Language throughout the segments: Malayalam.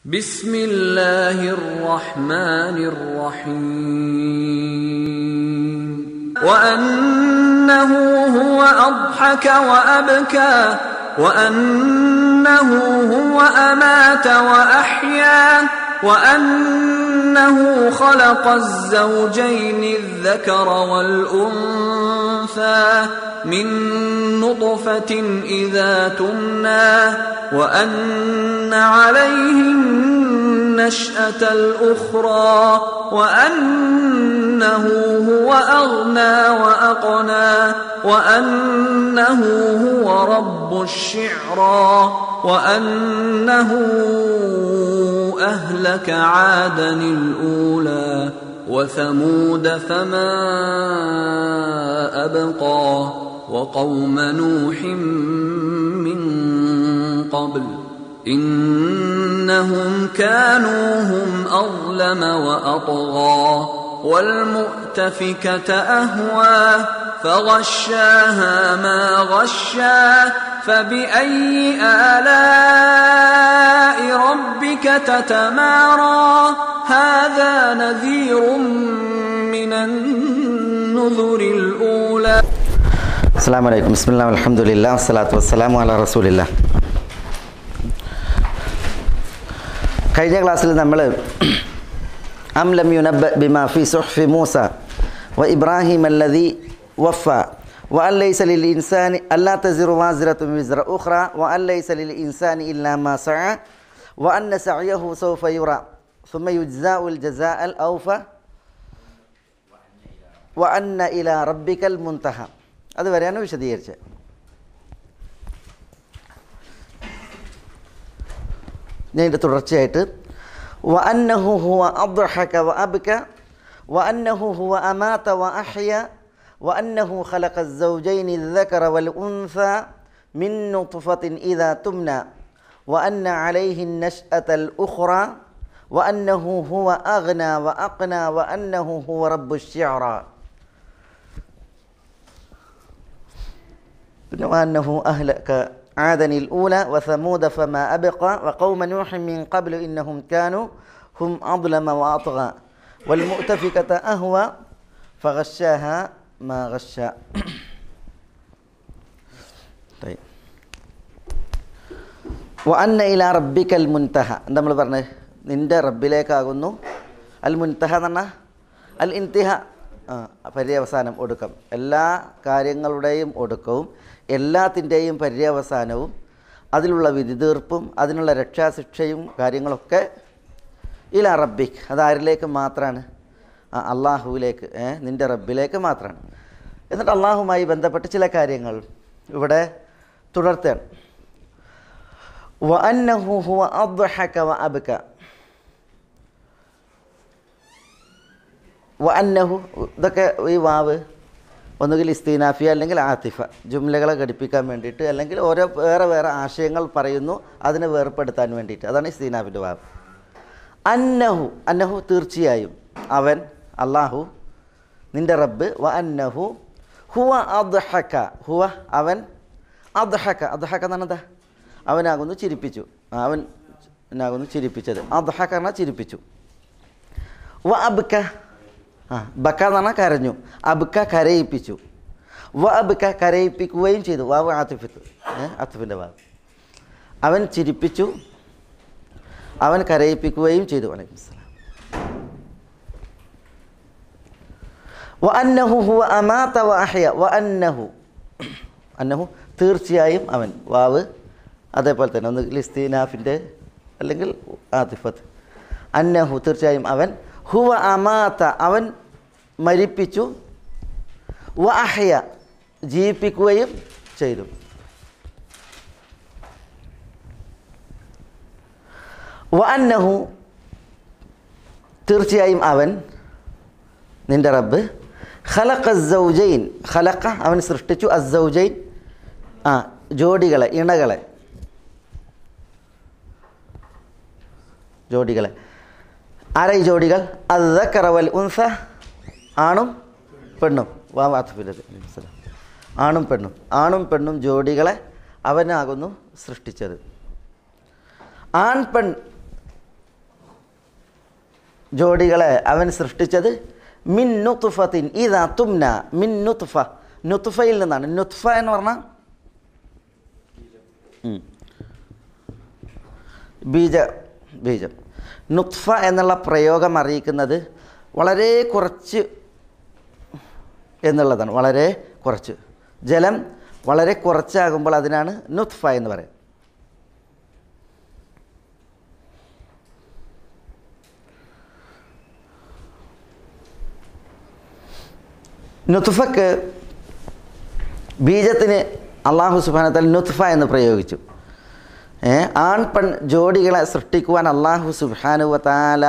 بسم الله الرحمن الرحيم وأنه هو أضحك وأبكى وأنه هو أمات وأحيا وأنه خلق الزوجين الذكر والأنثى من نطفة إذا تمنى وأن عليه النشأة الأخرى وأنه هو أغنى وأقنى وأنه هو رب الشعرى وأنه أهلك عادا الأولى وثمود فما أبقى وقوم نوح من قبل إنهم كانوا هم أظلم وأطغى والمؤتفكة أهوى فغشاها ما غشا فبأي آلاء ربك تتمارى هذا نذير من النذر الأولى അസ്സാം വലൈക്കും ബിസ്മില്ലാ അലഹമുല്ല വസ്സലാത്തു വസ്സലാമു അല റസൂലില്ല കഴിഞ്ഞ ക്ലാസ്സിൽ നമ്മൾ അം ലം യുനബ ബിമാ ഫി സുഹ്ഫി മൂസ വ ഇബ്രാഹിം അല്ലദി വഫ വ അല്ലൈസ ലിൽ ഇൻസാനി അല്ലാ തസിറു വാസിറത്തു വിസ്റ ഉഖ്റ വ അല്ലൈസ ലിൽ ഇൻസാനി ഇല്ലാ മാ സഅ വ അന്ന സഅയഹു സൗഫ യുറ ثم يجزاء الجزاء الأوفى وأن إلى ربك المنتهى അതുവരെയാണ് വിശദീകരിച്ചത് ഞാൻ ഇതിൻ്റെ തുടർച്ചയായിട്ട് വ അന്നഹു ഹുവ അദ്ഹക വ അബ്ക വ അന്നഹു ഹുവ അമാത വ അഹ്യ വ അന്നഹു ഖലഖ الزوجين الذكر والأنثى من نطفة إذا تمنى وأن عليه النشأة الأخرى وأنه هو أغنى وأقنى وأنه هو رب الشعرى وأنه أهلك عادا الأولى وثمود فما أبقى وقوم نوح من قبل إنهم كانوا هم أظلم وأطغى والمؤتفكة أهوى فغشاها ما غشا طيب وأن إلى ربك المنتهى നമ്മൾ പറഞ്ഞ് നിൻ്റെ റബ്ബിലേക്കാകുന്നു അൽ മുൻതഹ എന്ന് പറഞ്ഞാൽ അൽ ഇൻതിഹ പര്യവസാനം ഒടുക്കം എല്ലാ കാര്യങ്ങളുടെയും ഒടുക്കവും എല്ലാത്തിൻ്റെയും പര്യവസാനവും അതിലുള്ള വിധി തീർപ്പും അതിനുള്ള രക്ഷാശിക്ഷയും കാര്യങ്ങളൊക്കെ ഇല റബ്ബിക് അത് ആരിലേക്ക് മാത്രമാണ് അള്ളാഹുവിലേക്ക് നിൻ്റെ റബ്ബിലേക്ക് മാത്രമാണ് എന്നിട്ട് അള്ളാഹുമായി ബന്ധപ്പെട്ട് ചില കാര്യങ്ങൾ ഇവിടെ തുടർത്തുകയാണ് വ അന്നഹു ഹുവ അദ്ഹക വ അബ്ക വ അന്നഹു ഇതൊക്കെ ഈ വാവ് ഒന്നുകിൽ ഇസ്തീനാഫിയ അല്ലെങ്കിൽ ആത്തിഫ ജുംലകളെ ഘടിപ്പിക്കാൻ വേണ്ടിയിട്ട് അല്ലെങ്കിൽ ഓരോ വേറെ വേറെ ആശയങ്ങൾ പറയുന്നു അതിനെ വേർപ്പെടുത്താൻ വേണ്ടിയിട്ട് അതാണ് ഇസ്തീനാഫിൻ്റെ വാവ് അന്നഹു അന്നഹു തീർച്ചയായും അവൻ അള്ളാഹു നിൻ്റെ റബ്ബ് വ അന്നഹു ഹുവ അദ്ഹക്ക ഹുവ അവൻ അദ്ഹക്ക അദ്ഹക്ക എന്നാണ് എന്താ അവനാകുന്നു ചിരിപ്പിച്ചു അവൻ എന്നാകുന്നു ചിരിപ്പിച്ചത് അദ്ഹക്ക എന്നാൽ ചിരിപ്പിച്ചു വ അബ്ക ആ ബക്ക എന്ന് പറഞ്ഞാൽ കരഞ്ഞു അബ്ക കരയിപ്പിച്ചു വ അബ്ക കരയിപ്പിക്കുകയും ചെയ്തു വാവ് ആത്തിഫത്ത് ആത്തിഫിൻ്റെ വാവ് അവൻ ചിരിപ്പിച്ചു അവൻ കരയിപ്പിക്കുകയും ചെയ്തു വലൈക്കും സ്ലാം വ അന്നഹു ഹുവ അമാത വ അഹ്യ വ അന്നഹു അന്നഹു തീർച്ചയായും അവൻ വാവ് അതേപോലെ തന്നെ ഒന്ന് ലിസ്തീനാഫിൻ്റെ അല്ലെങ്കിൽ ആതിഫത്ത് അന്നഹു തീർച്ചയായും അവൻ ഹുവ അമാത്ത അവൻ മരിപ്പിച്ചു വ അഹ്യ ജീവിപ്പിക്കുകയും ചെയ്തു വ അന്നഹു തീർച്ചയായും അവൻ നിൻ്റെ റബ്ബ് ഖലഖ സൗജൈൻ ഖലഖ അവൻ സൃഷ്ടിച്ചു അസൗജൈൻ ആ ജോഡികളെ ഇണകളെ ജോഡികളെ ആരായി ജോഡികൾ അദ്ദക്കറവൽ ഉൻസ ആണും പെണ്ണും വാ വാത്തഫിലത് ആണും പെണ്ണും ആണും പെണ്ണും ജോഡികളെ അവനാകുന്നു സൃഷ്ടിച്ചത് ആൺ പെൺ ജോഡികളെ അവൻ സൃഷ്ടിച്ചത് മിൻ നുത്തുഫത്തിൻ ഇതാ തുംന മിൻ നുത്തുഫ നുത്തുഫയിൽ നിന്നാണ് നുത്ഫ എന്ന് പറഞ്ഞാൽ ഉം. ബീജ ബീജം നുത്ഫ എന്നുള്ള പ്രയോഗം അറിയിക്കുന്നത് വളരെ കുറച്ച് എന്നുള്ളതാണ് വളരെ കുറച്ച് ജലം വളരെ കുറച്ചാകുമ്പോൾ അതിനാണ് നുത്ഫ എന്ന് പറയുന്നത് നുത്ഫക്ക് ബീജത്തിന് അള്ളാഹു സുബാനത്തൽ നുത്ഫ എന്ന് പ്രയോഗിച്ചു ഏ ആൺ പെൺ ജോഡികളെ സൃഷ്ടിക്കുവാൻ അള്ളാഹു സുബാനുവത്താല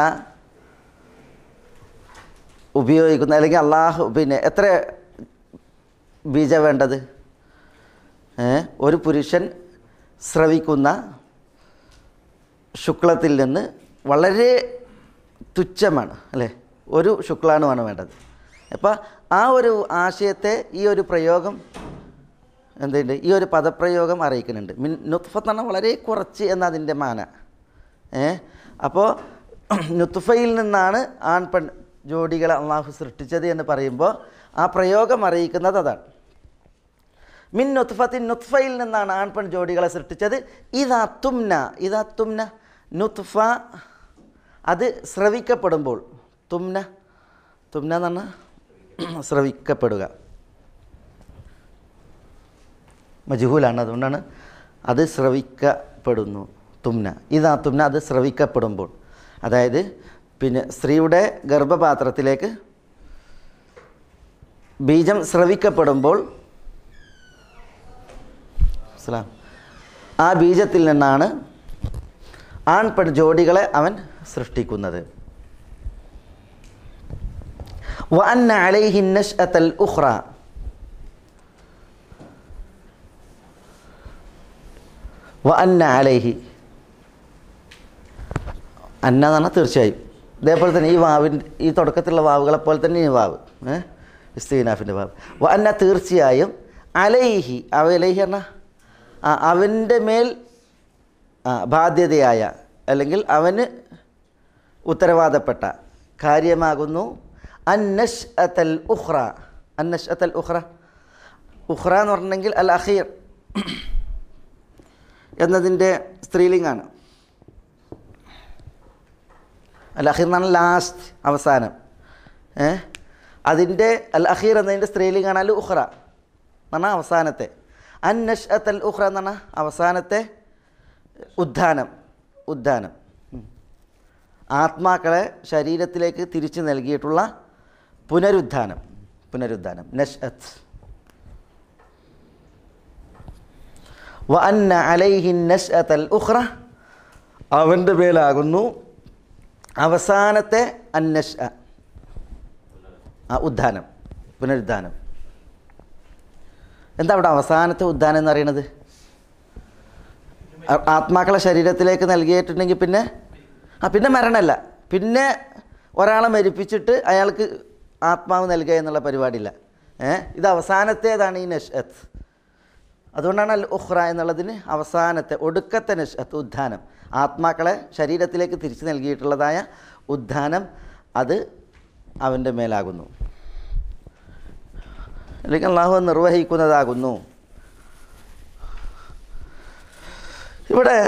ഉപയോഗിക്കുന്ന അല്ലെങ്കിൽ അള്ളാഹു പിന്നെ എത്ര ബീജ വേണ്ടത് ഏ ഒരു പുരുഷൻ സ്രവിക്കുന്ന ശുക്ലത്തിൽ നിന്ന് വളരെ തുച്ഛമാണ് അല്ലേ ഒരു ശുക്ലാണുമാണ് വേണ്ടത് അപ്പോൾ ആ ഒരു ആശയത്തെ ഈ ഒരു പ്രയോഗം എന്തുണ്ട് ഈ ഒരു പദപ്രയോഗം അറിയിക്കുന്നുണ്ട് മിൻ നുത്ഫത്ത് എന്ന് പറഞ്ഞാൽ വളരെ കുറച്ച് എന്നതിൻ്റെ മാന ഏ അപ്പോൾ നുത്ഫയിൽ നിന്നാണ് ആൺ പെൺ ജോഡികളെ അള്ളാഹു സൃഷ്ടിച്ചത് എന്ന് പറയുമ്പോൾ ആ പ്രയോഗം അറിയിക്കുന്നത് അതാണ് മിൻ നുത്ഫത്തിൻ നുത്ഫയിൽ നിന്നാണ് ആൺ പെൺ ജോഡികളെ സൃഷ്ടിച്ചത് ഇതാ തുംന ഇതാ തുംന നുത്ഫ അത് സ്രവിക്കപ്പെടുമ്പോൾ തുംന തുംന എന്ന് പറഞ്ഞാൽ സ്രവിക്കപ്പെടുക മജുഹൂലാണ് അതുകൊണ്ടാണ് അത് സ്രവിക്കപ്പെടുന്നു തുമ്ന ഇതാ തുമ്ന അത് സ്രവിക്കപ്പെടുമ്പോൾ അതായത് പിന്നെ സ്ത്രീയുടെ ഗർഭപാത്രത്തിലേക്ക് ബീജം സ്രവിക്കപ്പെടുമ്പോൾ സ്ലാം ആ ബീജത്തിൽ നിന്നാണ് ആൺ പെൺ ജോഡികളെ അവൻ സൃഷ്ടിക്കുന്നത് وأن عليه النشأة الأخرى وأن عليه അന്ന എന്ന് പറഞ്ഞാൽ തീർച്ചയായും ഇതേപോലെ തന്നെ ഈ വാവിൻ്റെ ഈ തുടക്കത്തിലുള്ള വാവുകളെ പോലെ തന്നെ ഈ വാവ് ഏഹ് ഇസ്തീനാഫിൻ്റെ വാവ് വ അന്ന തീർച്ചയായും അലൈഹി അവ അലൈഹി പറഞ്ഞാൽ ആ അവൻ്റെ മേൽ ആ ബാധ്യതയായ അല്ലെങ്കിൽ അവന് ഉത്തരവാദപ്പെട്ട കാര്യമാകുന്നു അന്നഷ് അത്തൽ ഉഹ്റ അന്നഷ് അത്തൽ ഉഹ്റ ഉഹ്റ എന്ന് പറഞ്ഞിട്ടുണ്ടെങ്കിൽ അൽ അഖീർ എന്നതിൻ്റെ സ്ത്രീലിംഗാണ് അൽ അഖീർ എന്നാണ് ലാസ്റ്റ് അവസാനം ഏ അതിൻ്റെ അൽ അഖീർ എന്നതിൻ്റെ സ്ത്രീലിംഗാണ് അൽ ഉഹ്റ എന്ന് പറഞ്ഞാൽ അവസാനത്തെ അന്നഷ് അത്തൽ ഉഹ്റ എന്ന് പറഞ്ഞാൽ അവസാനത്തെ ഉദ്ധാനം ഉദ്ധാനം ഉം. ആത്മാക്കളെ ശരീരത്തിലേക്ക് തിരിച്ചു നൽകിയിട്ടുള്ള പുനരുദ്ധാനം പുനരുദ്ധാനം നഷ് അത്ത് വ അന്ന അലൈഹി നഷ് അത്തൽ ഉഹ്റ അവൻ്റെ മേലാകുന്നു അവസാനത്തെ അന്നഷ് ആ ഉദ്ധാനം പുനരുദ്ധാനം എന്താ അവിടെ അവസാനത്തെ ഉദ്ധാനം എന്ന് പറയുന്നത് ആ- ആത്മാക്കളെ ശരീരത്തിലേക്ക് നൽകിയിട്ടുണ്ടെങ്കിൽ പിന്നെ ആ പിന്നെ മരണമല്ല പിന്നെ ഒരാളെ മരിപ്പിച്ചിട്ട് അയാൾക്ക് ആത്മാവ് നൽകുക എന്നുള്ള പരിപാടിയില്ല ഏ ഇത് അവസാനത്തേതാണ് ഈ നഷ്അത്ത് അതുകൊണ്ടാണ് അൽ ഉഹ്റ എന്നുള്ളതിന് അവസാനത്തെ ഒടുക്കത്തെ നഷ്അത്ത് ഉദ്ധാനം ആത്മാക്കളെ ശരീരത്തിലേക്ക് തിരിച്ചു നൽകിയിട്ടുള്ളതായ ഉദ്ധാനം അത് അവൻ്റെ മേലാകുന്നു അല്ലെങ്കിൽ അള്ളാഹു നിർവഹിക്കുന്നതാകുന്നു ഇവിടെ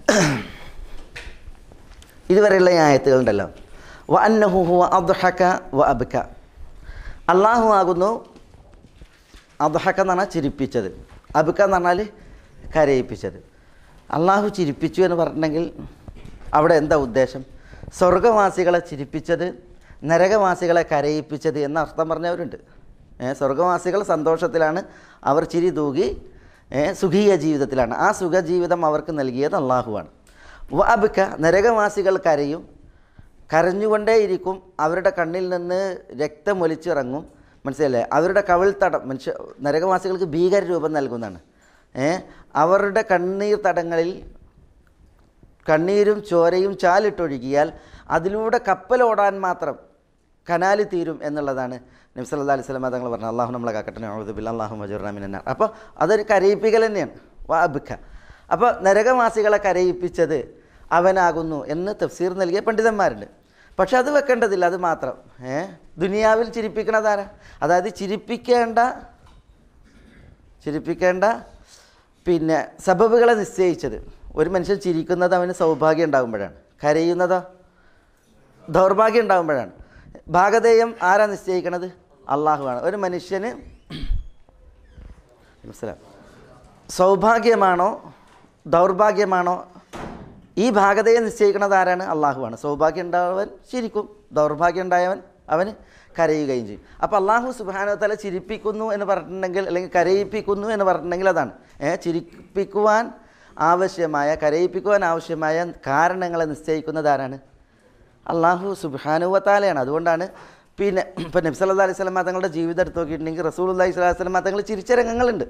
ഇതുവരെയുള്ള ഈ ആയത്തുകളുണ്ടല്ലോ വ അന്നഹു ഹുവ അദ്ഹക വ അബ്ക അള്ളാഹു ആകുന്നു അദ്ഹക എന്ന് പറഞ്ഞാൽ ചിരിപ്പിച്ചത് അബ്ക എന്ന് പറഞ്ഞാൽ കരയിപ്പിച്ചത് അള്ളാഹു ചിരിപ്പിച്ചു എന്ന് പറഞ്ഞിട്ടുണ്ടെങ്കിൽ അവിടെ എന്താ ഉദ്ദേശം സ്വർഗവാസികളെ ചിരിപ്പിച്ചത് നരകവാസികളെ കരയിപ്പിച്ചത് എന്ന അർത്ഥം പറഞ്ഞവരുണ്ട് ഏ, സ്വർഗവാസികൾ സന്തോഷത്തിലാണ് അവർ ചിരി തൂകി ഏ, സുഖീയ ജീവിതത്തിലാണ് ആ സുഖജീവിതം അവർക്ക് നൽകിയത് അള്ളാഹുവാണ് വഅബ്ക നരകവാസികൾ കരയും കരഞ്ഞുകൊണ്ടേയിരിക്കും അവരുടെ കണ്ണിൽ നിന്ന് രക്തമൊലിച്ചിറങ്ങും മനസ്സിലല്ലേ അവരുടെ കവിൾ തടം മനുഷ്യ നരകവാസികൾക്ക് ഭീകര രൂപം നൽകുന്നതാണ് ഏ അവരുടെ കണ്ണീർ തടങ്ങളിൽ കണ്ണീരും ചോരയും ചാലിട്ടൊഴുകിയാൽ അതിലൂടെ കപ്പലോടാൻ മാത്രം കനാല് തീരും എന്നുള്ളതാണ് നബി സല്ലല്ലാഹു അലൈഹി വസല്ലം തങ്ങൾ പറഞ്ഞത് അള്ളാഹു നമ്മളെ കാക്കട്ടെ ഔദുബില്ല അള്ളാഹു മജുറാമിനാണ് അപ്പോൾ അതൊരു കരയിപ്പിക്കൽ തന്നെയാണ് വാബിക്ക അപ്പോൾ നരകവാസികളെ കരയിപ്പിച്ചത് അവനാകുന്നു എന്ന് തഫ്സീർ നൽകിയ പണ്ഡിതന്മാരുണ്ട് പക്ഷെ അത് വെക്കേണ്ടതില്ല അത് മാത്രം ഏ ദുനിയാവിൽ ചിരിപ്പിക്കണതാരാ അതായത് ചിരിപ്പിക്കേണ്ട ചിരിപ്പിക്കേണ്ട പിന്നെ സബബുകളെ നിശ്ചയിച്ചത് ഒരു മനുഷ്യൻ ചിരിക്കുന്നത് അവന് സൗഭാഗ്യം ഉണ്ടാകുമ്പോഴാണ് കരയുന്നതോ ദൗർഭാഗ്യം ഉണ്ടാകുമ്പോഴാണ് ഭാഗധേയം ആരാ നിശ്ചയിക്കണത് അള്ളാഹുവാണ് ഒരു മനുഷ്യന് മനസ്സിലാവും സൗഭാഗ്യമാണോ ദൗർഭാഗ്യമാണോ ഈ ഭാഗതയെ നിശ്ചയിക്കുന്നത് ആരാണ് അള്ളാഹുവാണ് സൗഭാഗ്യം ഉണ്ടായവൻ ചിരിക്കും ദൗർഭാഗ്യം ഉണ്ടായവൻ അവന് കരയുകയും ചെയ്യും അപ്പോൾ അള്ളാഹു സുബാന തല ചിരിപ്പിക്കുന്നു എന്ന് പറഞ്ഞിട്ടുണ്ടെങ്കിൽ അല്ലെങ്കിൽ കരയിപ്പിക്കുന്നു എന്ന് പറഞ്ഞിട്ടുണ്ടെങ്കിൽ അതാണ് ഏ ചിരിപ്പിക്കുവാൻ ആവശ്യമായ കരയിപ്പിക്കുവാൻ ആവശ്യമായ കാരണങ്ങളെ നിശ്ചയിക്കുന്നത് ആരാണ് അള്ളാഹു സുബാനുവത്താലയാണ് അതുകൊണ്ടാണ് പിന്നെ ഇപ്പം നബ്സല്ലാ അലൈഹി സ്വലമ തങ്ങളുടെ ജീവിതം എടുത്ത് നോക്കിയിട്ടുണ്ടെങ്കിൽ റസൂൽ അള്ളഹി സ്വലാഹു വസ്ലമ തങ്ങൾ ചിരിച്ച രംഗങ്ങളുണ്ട്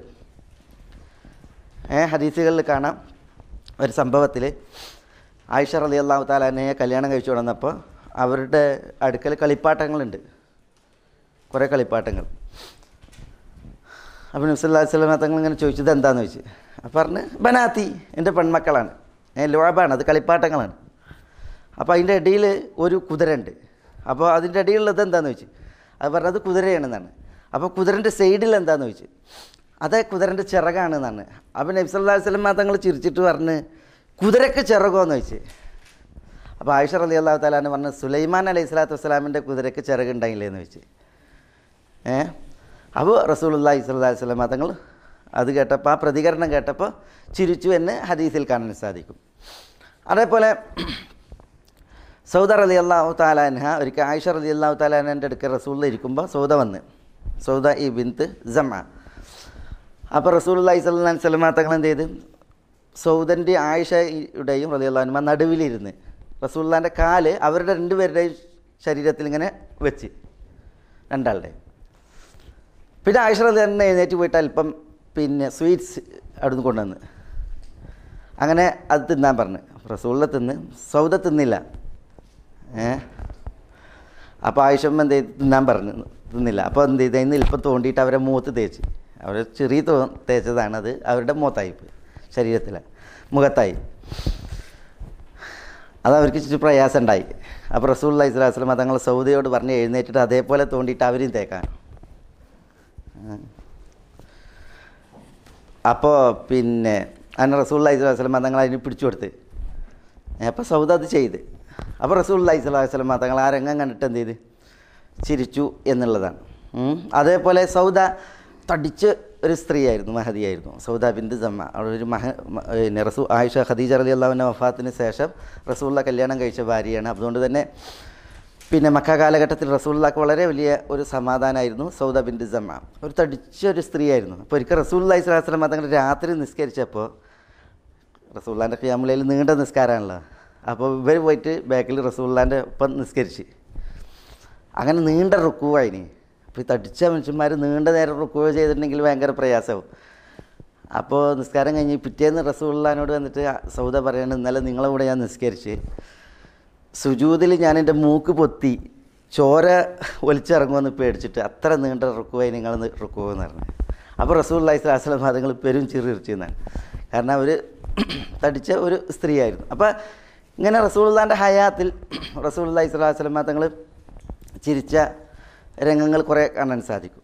ഏ ഹദീസുകളിൽ കാണാം ഒരു സംഭവത്തിൽ ആയിഷ റലി അള്ളാഹു താലാനെ കല്യാണം കഴിച്ചു കൊണ്ടുവന്നപ്പോൾ അവരുടെ അടുക്കൽ കളിപ്പാട്ടങ്ങളുണ്ട് കുറേ കളിപ്പാട്ടങ്ങൾ അപ്പോൾ നബ്സല്ലാ സ്വലമ തങ്ങൾ ഇങ്ങനെ ചോദിച്ചത് എന്താണെന്ന് ചോദിച്ചു അപ്പോൾ പറഞ്ഞ് ബനാത്തി എൻ്റെ പെൺമക്കളാണ് ഏ ലോബാണ് അത് കളിപ്പാട്ടങ്ങളാണ് അപ്പോൾ അതിൻ്റെ ഇടയിൽ ഒരു കുതിര ഉണ്ട് അപ്പോൾ അതിൻ്റെ ഇടയിലുള്ളത് എന്താണെന്ന് ചോദിച്ചു അത് പറഞ്ഞത് കുതിരയാണെന്നാണ് അപ്പോൾ കുതിരൻ്റെ സൈഡിൽ എന്താണെന്ന് ചോദിച്ചു അത് കുതിരൻ്റെ ചിറകാണെന്നാണ് അപ്പോൾ നബ്സല്ലാ വസ്ലം തങ്ങൾ ചിരിച്ചിട്ട് പറഞ്ഞ് കുതിരക്ക് ചിറകോ എന്ന് ചോദിച്ചു അപ്പോൾ ആയിഷ റലി അള്ളാഹു താലാന്ന് പറഞ്ഞ് സുലൈമാൻ അലൈഹി സ്വലാത്തു വസ്സലാമിൻ്റെ കുതിരക്ക് ചിറകുണ്ടായില്ലേ എന്ന് ചോദിച്ചു ഏ അപ്പോൾ റസൂലുല്ലാഹി സ്വല്ലാ വസ്ലം തങ്ങൾ അത് കേട്ടപ്പോൾ ആ പ്രതികരണം കേട്ടപ്പോൾ ചിരിച്ചു എന്ന് ഹദീസിൽ കാണാൻ സാധിക്കും അതേപോലെ സൗദ റലി അള്ളാഹു താലാൻഹ ഒരിക്കൽ ആയിഷ റലി അള്ളാഹു താലാൻ്റെ അടുക്കൽ റസൂലിൽ ഇരിക്കുമ്പോൾ സൗദ വന്ന് സൗദ ഈ ബിന്ത് ജമ അപ്പോൾ റസൂലുല്ലാഹി സ്വല്ലല്ലാഹി സ്വലമ തങ്ങൾ എന്ത് ചെയ്ത് സൗദൻ്റെ ആയിഷയുടെയും റലി അള്ളാഹുമ നടുവിലിരുന്ന് റസൂല്ലാൻ്റെ കാല് അവരുടെ രണ്ടുപേരുടെയും ശരീരത്തിൽ ഇങ്ങനെ വെച്ച് രണ്ടാളുടെ പിന്നെ ആയിഷ റലി തന്നെ എഴുന്നേറ്റ് പോയിട്ട് അല്പം പിന്നെ സ്വീറ്റ്സ് അവിടുന്ന് കൊണ്ടുവന്ന് അങ്ങനെ അത് തിന്നാൻ പറഞ്ഞു റസൂളിനെ തിന്ന് സൗദ തിന്നില്ല ഏ അപ്പോൾ ആയിഷമ്മ എന്ത് ചെയ്ത് തിന്നാൻ പറഞ്ഞു തിന്നില്ല അപ്പോൾ എന്ത് ചെയ്ത് ഇന്ന് ഇപ്പം തോണ്ടിയിട്ട് അവരെ മൂത്ത് തേച്ച് അവർ ചെറിയ തോ തേച്ചതാണ് അത് അവരുടെ മൂത്തായി പോയി ശരീരത്തിൽ മുഖത്തായി അത് അവർക്ക് ഇച്ചിരി പ്രയാസം ഉണ്ടായി അപ്പോൾ റസൂൽ അലൈഹി സ്വലാസ്ലം തങ്ങൾ സൗദിയോട് പറഞ്ഞ് എഴുന്നേറ്റിട്ട് അതേപോലെ തോണ്ടിയിട്ട് അവരെയും തേക്കാൻ അപ്പോൾ പിന്നെ അങ്ങനെ റസൂൽ അലൈഹി സ്വലാസ്ലം തങ്ങൾ അതിന് പിടിച്ചു കൊടുത്ത് അപ്പോൾ സൗദ അത് ചെയ്ത് അപ്പോൾ റസൂൽ അലൈഹി സ്വലാഹു വസ്ലം തങ്ങൾ ആ രംഗം കണ്ടിട്ട് എന്ത് ചെയ്ത് ചിരിച്ചു എന്നുള്ളതാണ് ഉം. അതേപോലെ സൗദ തടിച്ച് ഒരു സ്ത്രീയായിരുന്നു മഹതിയായിരുന്നു സൗദ ബിന്ദു ജമ്മ അവിടെ ഒരു മഹ മ- പിന്നെ റസൂ ആയിഷ ഖദീജ റലി അള്ളാഹുവിൻ്റെ വഫാത്തിന് ശേഷം റസൂള്ള കല്യാണം കഴിച്ച ഭാര്യയാണ് അതുകൊണ്ട് തന്നെ പിന്നെ മക്ക കാലഘട്ടത്തിൽ റസൂള്ളക്ക് വളരെ വലിയ ഒരു സമാധാനമായിരുന്നു സൗദ ബിന്ദു ജമ്മ ഒരു തടിച്ച ഒരു സ്ത്രീയായിരുന്നു അപ്പോൾ ഒരിക്കൽ റസൂൽ അലൈഹി സ്വലാസ്ലം തങ്ങൾ രാത്രി നിസ്കരിച്ചപ്പോൾ റസൂള്ളാൻ്റെ ഖിയാമുലയിൽ നീണ്ട നിസ്കാരമാണല്ലോ അപ്പോൾ ഇവർ പോയിട്ട് ബാക്കിൽ റസൂള്ളാൻ്റെ ഒപ്പം നിസ്കരിച്ച് അങ്ങനെ നീണ്ട റുക്കുവായിനി അപ്പോൾ ഈ തടിച്ച മനുഷ്യന്മാർ നീണ്ട നേരം റുക്കുവ ചെയ്തിട്ടുണ്ടെങ്കിൽ ഭയങ്കര പ്രയാസമാവും അപ്പോൾ നിസ്കാരം കഴിഞ്ഞ് പിറ്റേന്ന് റസൂള്ളാനോട് വന്നിട്ട് സൗദ പറയണത് ഇന്നലെ നിങ്ങളെ കൂടെ ഞാൻ നിസ്കരിച്ച് സുജൂതിൽ ഞാൻ എൻ്റെ മൂക്ക് പൊത്തി ചോര ഒലിച്ചിറങ്ങുമെന്ന് പേടിച്ചിട്ട് അത്ര നീണ്ട റുക്കുവായി നിങ്ങൾ റുക്കുവെന്ന് പറഞ്ഞു അപ്പോൾ റസൂൽ അലൈഹി സ്വലാസ്ലം അതുങ്ങൾ പെരും ചിറിച്ചിരിച്ചെന്നാണ് കാരണം അവർ തടിച്ച ഒരു സ്ത്രീയായിരുന്നു അപ്പോൾ ഇങ്ങനെ റസൂള്ളാൻ്റെ ഹയാത്തിൽ റസൂൽ അലൈഹി സ്വലാസ്ലം തങ്ങൾ ചിരിച്ച രംഗങ്ങൾ കുറേ കാണാൻ സാധിക്കും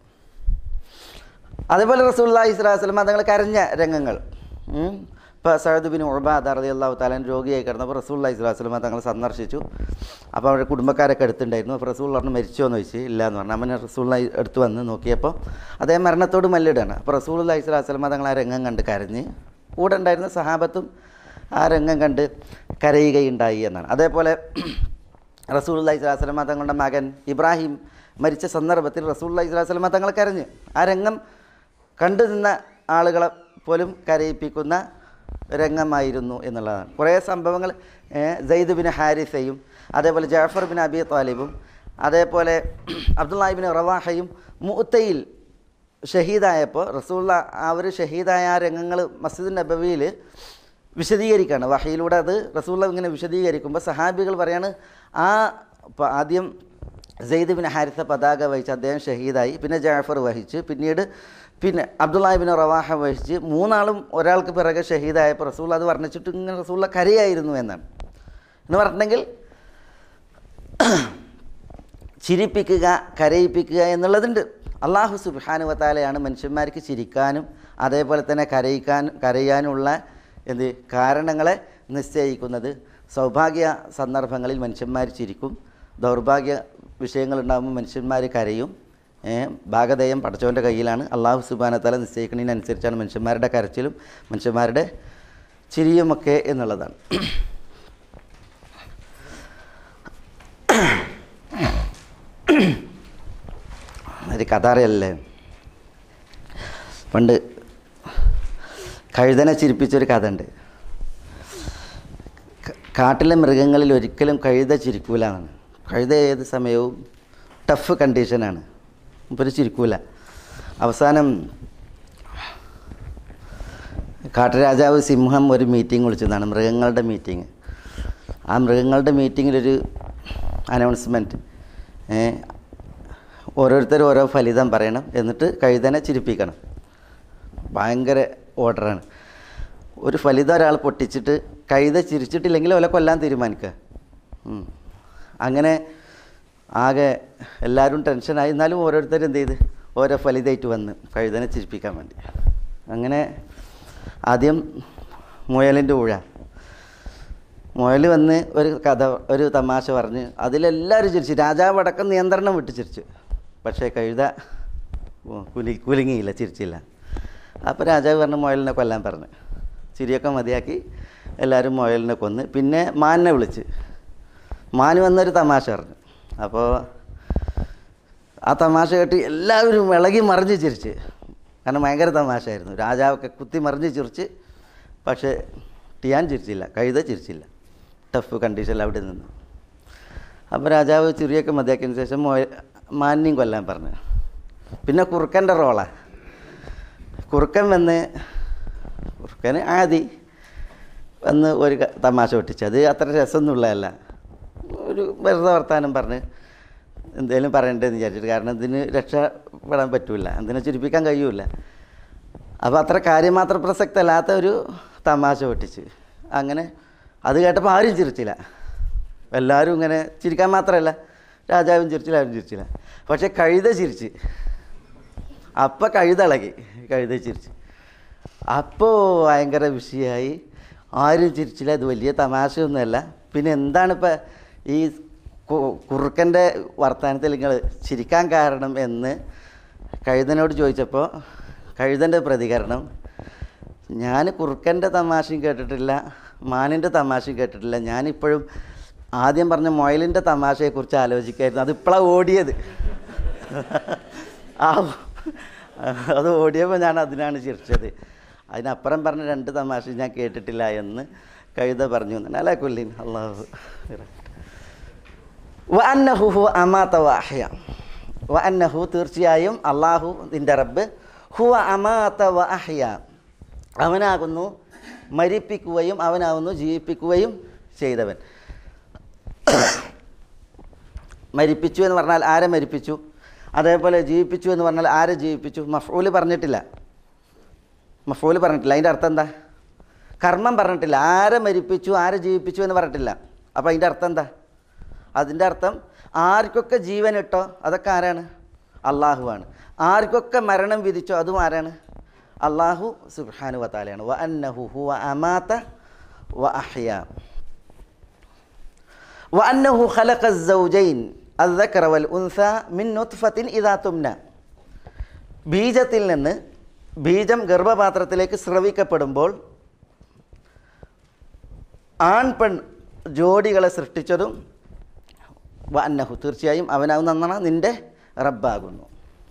അതേപോലെ റസൂല്ലാ ഇസ്ലാസ്ലം തങ്ങൾ കരഞ്ഞ രംഗങ്ങൾ ഇപ്പോൾ സഹദ് ബിൻ ഉൾബാദ് അറലി അള്ളാഹു താലാൻ രോഗിയായി കിടന്നപ്പോൾ റസൂല്ലാ ഇസ്ലാസ്ലമ തങ്ങൾ സന്ദർശിച്ചു അപ്പോൾ അവരുടെ കുടുംബക്കാരൊക്കെ അടുത്തുണ്ടായിരുന്നു അപ്പോൾ റസൂൽ പറഞ്ഞു മരിച്ചോ എന്ന് ചോദിച്ചു ഇല്ല എന്ന് പറഞ്ഞു അവനെ റസൂള്ള അടുത്ത് വന്ന് നോക്കിയപ്പോൾ അദ്ദേഹം മരണത്തോട് മല്ലിടാണ് അപ്പോൾ റസൂൽ ഇസ്ലാസ്ലമ തങ്ങൾ ആ രംഗം കണ്ട് കരഞ്ഞ് കൂടെ ഉണ്ടായിരുന്ന സഹാബത്തും ആ രംഗം കണ്ട് കരയുകയുണ്ടായി എന്നാണ് അതേപോലെ റസൂൽ അള്ളഹി സ്വലാസ്ലമ തങ്ങളുടെ മകൻ ഇബ്രാഹിം മരിച്ച സന്ദർഭത്തിൽ റസൂൽ അള്ളഹി സ്വലാസ്ലമ തങ്ങൾ കരഞ്ഞ് ആ രംഗം കണ്ടു നിന്ന ആളുകളെ പോലും കരയിപ്പിക്കുന്ന രംഗമായിരുന്നു എന്നുള്ളതാണ് കുറേ സംഭവങ്ങൾ ജയ്ദ് ബിൻ ഹാരിസയും അതേപോലെ ജാഫർ ബിൻ അബി താലിബും അതേപോലെ അബ്ദുല്ലാഹിബിൻ റവാഹയും മുത്തയിൽ ഷഹീദായപ്പോൾ റസൂള്ള അവർ ഷഹീദായ ആ രംഗങ്ങൾ മസ്ജിദ് നബവിയിൽ വിശദീകരിക്കുകയാണ് വഹയിലൂടെ അത് റസൂള്ള ഇങ്ങനെ വിശദീകരിക്കുമ്പോൾ സഹാബികൾ പറയാണ് ആ പ- ആദ്യം സെയ്ദ് ബിൻ ഹാരിസ പതാക വഹിച്ച് അദ്ദേഹം ഷഹീദായി പിന്നെ ജാഫർ വഹിച്ച് പിന്നീട് പിന്നെ അബ്ദുല്ലാഹിബിൻ റവാഹ വഹിച്ച് മൂന്നാളും ഒരാൾക്ക് പിറകെ ഷഹീദായപ്പോൾ റസൂൾ അത് വർണ്ണിച്ചിട്ട് ഇങ്ങനെ റസൂള്ള കരയായിരുന്നു എന്നാണ് എന്ന് പറഞ്ഞിട്ടുണ്ടെങ്കിൽ ചിരിപ്പിക്കുക കരയിപ്പിക്കുക എന്നുള്ളതുണ്ട് അള്ളാഹു സുബാനുവത്താലയാണ് മനുഷ്യന്മാർക്ക് ചിരിക്കാനും അതേപോലെ തന്നെ കരയിക്കാനും കരയാനുള്ള എന്ത് കാരണങ്ങളെ നിശ്ചയിക്കുന്നത് സൗഭാഗ്യ സന്ദർഭങ്ങളിൽ മനുഷ്യന്മാർ ചിരിക്കും ദൗർഭാഗ്യ വിഷയങ്ങളുണ്ടാകുമ്പോൾ മനുഷ്യന്മാർ കരയും ഏ, ഭാഗധേയം പടച്ചവൻ്റെ കയ്യിലാണ് അള്ളാഹു സുബാനത്താല നിശ്ചയിക്കുന്നതിനനുസരിച്ചാണ് മനുഷ്യന്മാരുടെ കരച്ചിലും മനുഷ്യന്മാരുടെ ചിരിയുമൊക്കെ എന്നുള്ളതാണ് ഒരു കഥ അറിയല്ലേ പണ്ട് കഴുതനെ ചിരിപ്പിച്ചൊരു കഥ ഉണ്ട് ക- കാട്ടിലെ മൃഗങ്ങളിൽ ഒരിക്കലും കഴുത ചിരിക്കൂല എന്നാണ് കഴുത ഏത് സമയവും ടഫ് കണ്ടീഷനാണ് ഇപ്പം ചിരിക്കൂല അവസാനം കാട്ടുരാജാവ് സിംഹം ഒരു മീറ്റിംഗ് വിളിച്ചതാണ് മൃഗങ്ങളുടെ മീറ്റിംഗ് ആ മൃഗങ്ങളുടെ മീറ്റിങ്ങിലൊരു അനൗൺസ്മെൻറ്റ് ഓരോരുത്തരും ഓരോ ഫലിതം പറയണം എന്നിട്ട് കഴുതനെ ചിരിപ്പിക്കണം ഭയങ്കര ഓർഡറാണ് ഒരു ഫലിതം ഒരാൾ പൊട്ടിച്ചിട്ട് കഴുത ചിരിച്ചിട്ടില്ലെങ്കിൽ അവരെ കൊല്ലാൻ തീരുമാനിക്കുക ഉം. അങ്ങനെ ആകെ എല്ലാവരും ടെൻഷനായി എന്നാലും ഓരോരുത്തരും എന്ത് ചെയ്ത് ഓരോ ഫലിതമായിട്ട് വന്ന് കഴുതനെ ചിരിപ്പിക്കാൻ വേണ്ടി അങ്ങനെ ആദ്യം മുയലിൻ്റെ ഊഴ മുയൽ വന്ന് ഒരു കഥ ഒരു തമാശ പറഞ്ഞ് അതിലെല്ലാവരും ചിരിച്ചു രാജാവ് അടക്കം നിയന്ത്രണം വിട്ട് ചിരിച്ചു പക്ഷേ കഴുത ഉം, കുലി കുലുങ്ങിയില്ല ചിരിച്ചില്ല അപ്പോൾ രാജാവ് പറഞ്ഞ് മുയലിനെ കൊല്ലാൻ പറഞ്ഞു ചിരിയൊക്കെ മതിയാക്കി എല്ലാവരും മുയലിനെ കൊന്ന് പിന്നെ മാനിനെ വിളിച്ച് മാന് വന്നൊരു തമാശ പറഞ്ഞു അപ്പോൾ ആ തമാശ കേട്ട് എല്ലാവരും ഇളകി മറിഞ്ഞ് ചിരിച്ച് കാരണം ഭയങ്കര തമാശയായിരുന്നു രാജാവൊക്കെ കുത്തി മറിഞ്ഞ് ചിരിച്ച് പക്ഷേ ടിയാൻ ചിരിച്ചില്ല കഴുത ചിരിച്ചില്ല ടഫ് കണ്ടീഷനിൽ അവിടെ നിന്ന് അപ്പോൾ രാജാവ് ചിറിയൊക്കെ മതിയാക്കിയതിന് ശേഷം മോയ മാനിനെയും കൊല്ലാൻ പറഞ്ഞു പിന്നെ കുറുക്കൻ്റെ റോളാണ് കുറുക്കൻ വന്ന് കുറുക്കന് ആദി വന്ന് ഒരു ക- തമാശ പൊട്ടിച്ച് അത് അത്ര രസമൊന്നുമുള്ളതല്ല ഒരു വെറുതെ വർത്താനം പറഞ്ഞ് എന്തേലും പറയണ്ടേന്ന് വിചാരിച്ചിട്ട് കാരണം ഇതിന് രക്ഷപ്പെടാൻ പറ്റൂല എന്തിനെ ചിരിപ്പിക്കാൻ കഴിയൂല അപ്പോൾ അത്ര കാര്യമാത്ര പ്രസക്തമല്ലാത്ത ഒരു തമാശ പൊട്ടിച്ച് അങ്ങനെ അത് കേട്ടപ്പോൾ ആരും ചിരിച്ചില്ല എല്ലാവരും ഇങ്ങനെ ചിരിക്കാൻ മാത്രമല്ല രാജാവും ചിരിച്ചില്ല ആരും ചിരിച്ചില്ല പക്ഷേ കഴുത ചിരിച്ച് അപ്പം കഴുതളകി കഴുത ചിരിച്ച് അപ്പോൾ ഭയങ്കര വിഷയമായി ആരും ചിരിച്ചില്ല അത് വലിയ തമാശയൊന്നുമല്ല പിന്നെ എന്താണിപ്പോൾ ഈ കു- കുറുക്കൻ്റെ വർത്തമാനത്തിൽ നിങ്ങൾ ചിരിക്കാൻ കാരണം എന്ന് കഴുതനോട് ചോദിച്ചപ്പോൾ കഴുതൻ്റെ പ്രതികരണം ഞാൻ കുറുക്കൻ്റെ തമാശയും കേട്ടിട്ടില്ല മാനിൻ്റെ തമാശയും കേട്ടിട്ടില്ല ഞാനിപ്പോഴും ആദ്യം പറഞ്ഞ മൊയലിൻ്റെ തമാശയെക്കുറിച്ച് ആലോചിക്കായിരുന്നു അതിപ്പോഴാണ് ഓടിയത് ആ അത് ഓടിയപ്പോൾ ഞാൻ അതിനാണ് ചിരിച്ചത് അതിനപ്പുറം പറഞ്ഞ രണ്ട് തമാശ ഞാൻ കേട്ടിട്ടില്ല എന്ന് കഴുത പറഞ്ഞു അല്ല കൊല്ലിൻ അള്ളാഹു വ അന്നഹു ഹു അമാത്ത വാഹ്യ വ അന്നഹു തീർച്ചയായും അള്ളാഹു നിൻ്റെ റബ്ബ് ഹുവ അമാത്ത വ അഹ്യ അവനാകുന്നു മരിപ്പിക്കുകയും അവനാകുന്നു ജീവിപ്പിക്കുകയും ചെയ്തവൻ മരിപ്പിച്ചു എന്ന് പറഞ്ഞാൽ ആരെ മരിപ്പിച്ചു അതേപോലെ ജീവിപ്പിച്ചു എന്ന് പറഞ്ഞാൽ ആരെ ജീവിപ്പിച്ചു മഫൂല് പറഞ്ഞിട്ടില്ല മഫൂല് പറഞ്ഞിട്ടില്ല അതിൻ്റെ അർത്ഥം എന്താ കർമ്മം പറഞ്ഞിട്ടില്ല ആരെ മരിപ്പിച്ചു ആരെ ജീവിപ്പിച്ചു എന്ന് പറഞ്ഞിട്ടില്ല അപ്പോൾ അതിൻ്റെ അർത്ഥം എന്താ അതിൻ്റെ അർത്ഥം ആർക്കൊക്കെ ജീവൻ ഇട്ടോ അതൊക്കെ ആരാണ് അള്ളാഹുവാണ് ആർക്കൊക്കെ മരണം വിധിച്ചോ അതും ആരാണ് അള്ളാഹു സുബ്ഹാനു വതാലയാണ് വ അന്നഹു ഹുവ അമാത വ അഹ്യ وأنه خلق الزوجين الذكر والأنثى من نطفة إذا تمنى ബീജത്തിൽ നിന്ന് ബീജം ഗർഭപാത്രത്തിലേക്ക് സ്രവിക്കപ്പെടുമ്പോൾ ആൺ പെൺ ജോഡികളെ സൃഷ്ടിച്ചതും വ അന്നഹു തീർച്ചയായും അവനാവുന്ന എന്നാണ് നിന്റെ റബ്ബാകുന്നു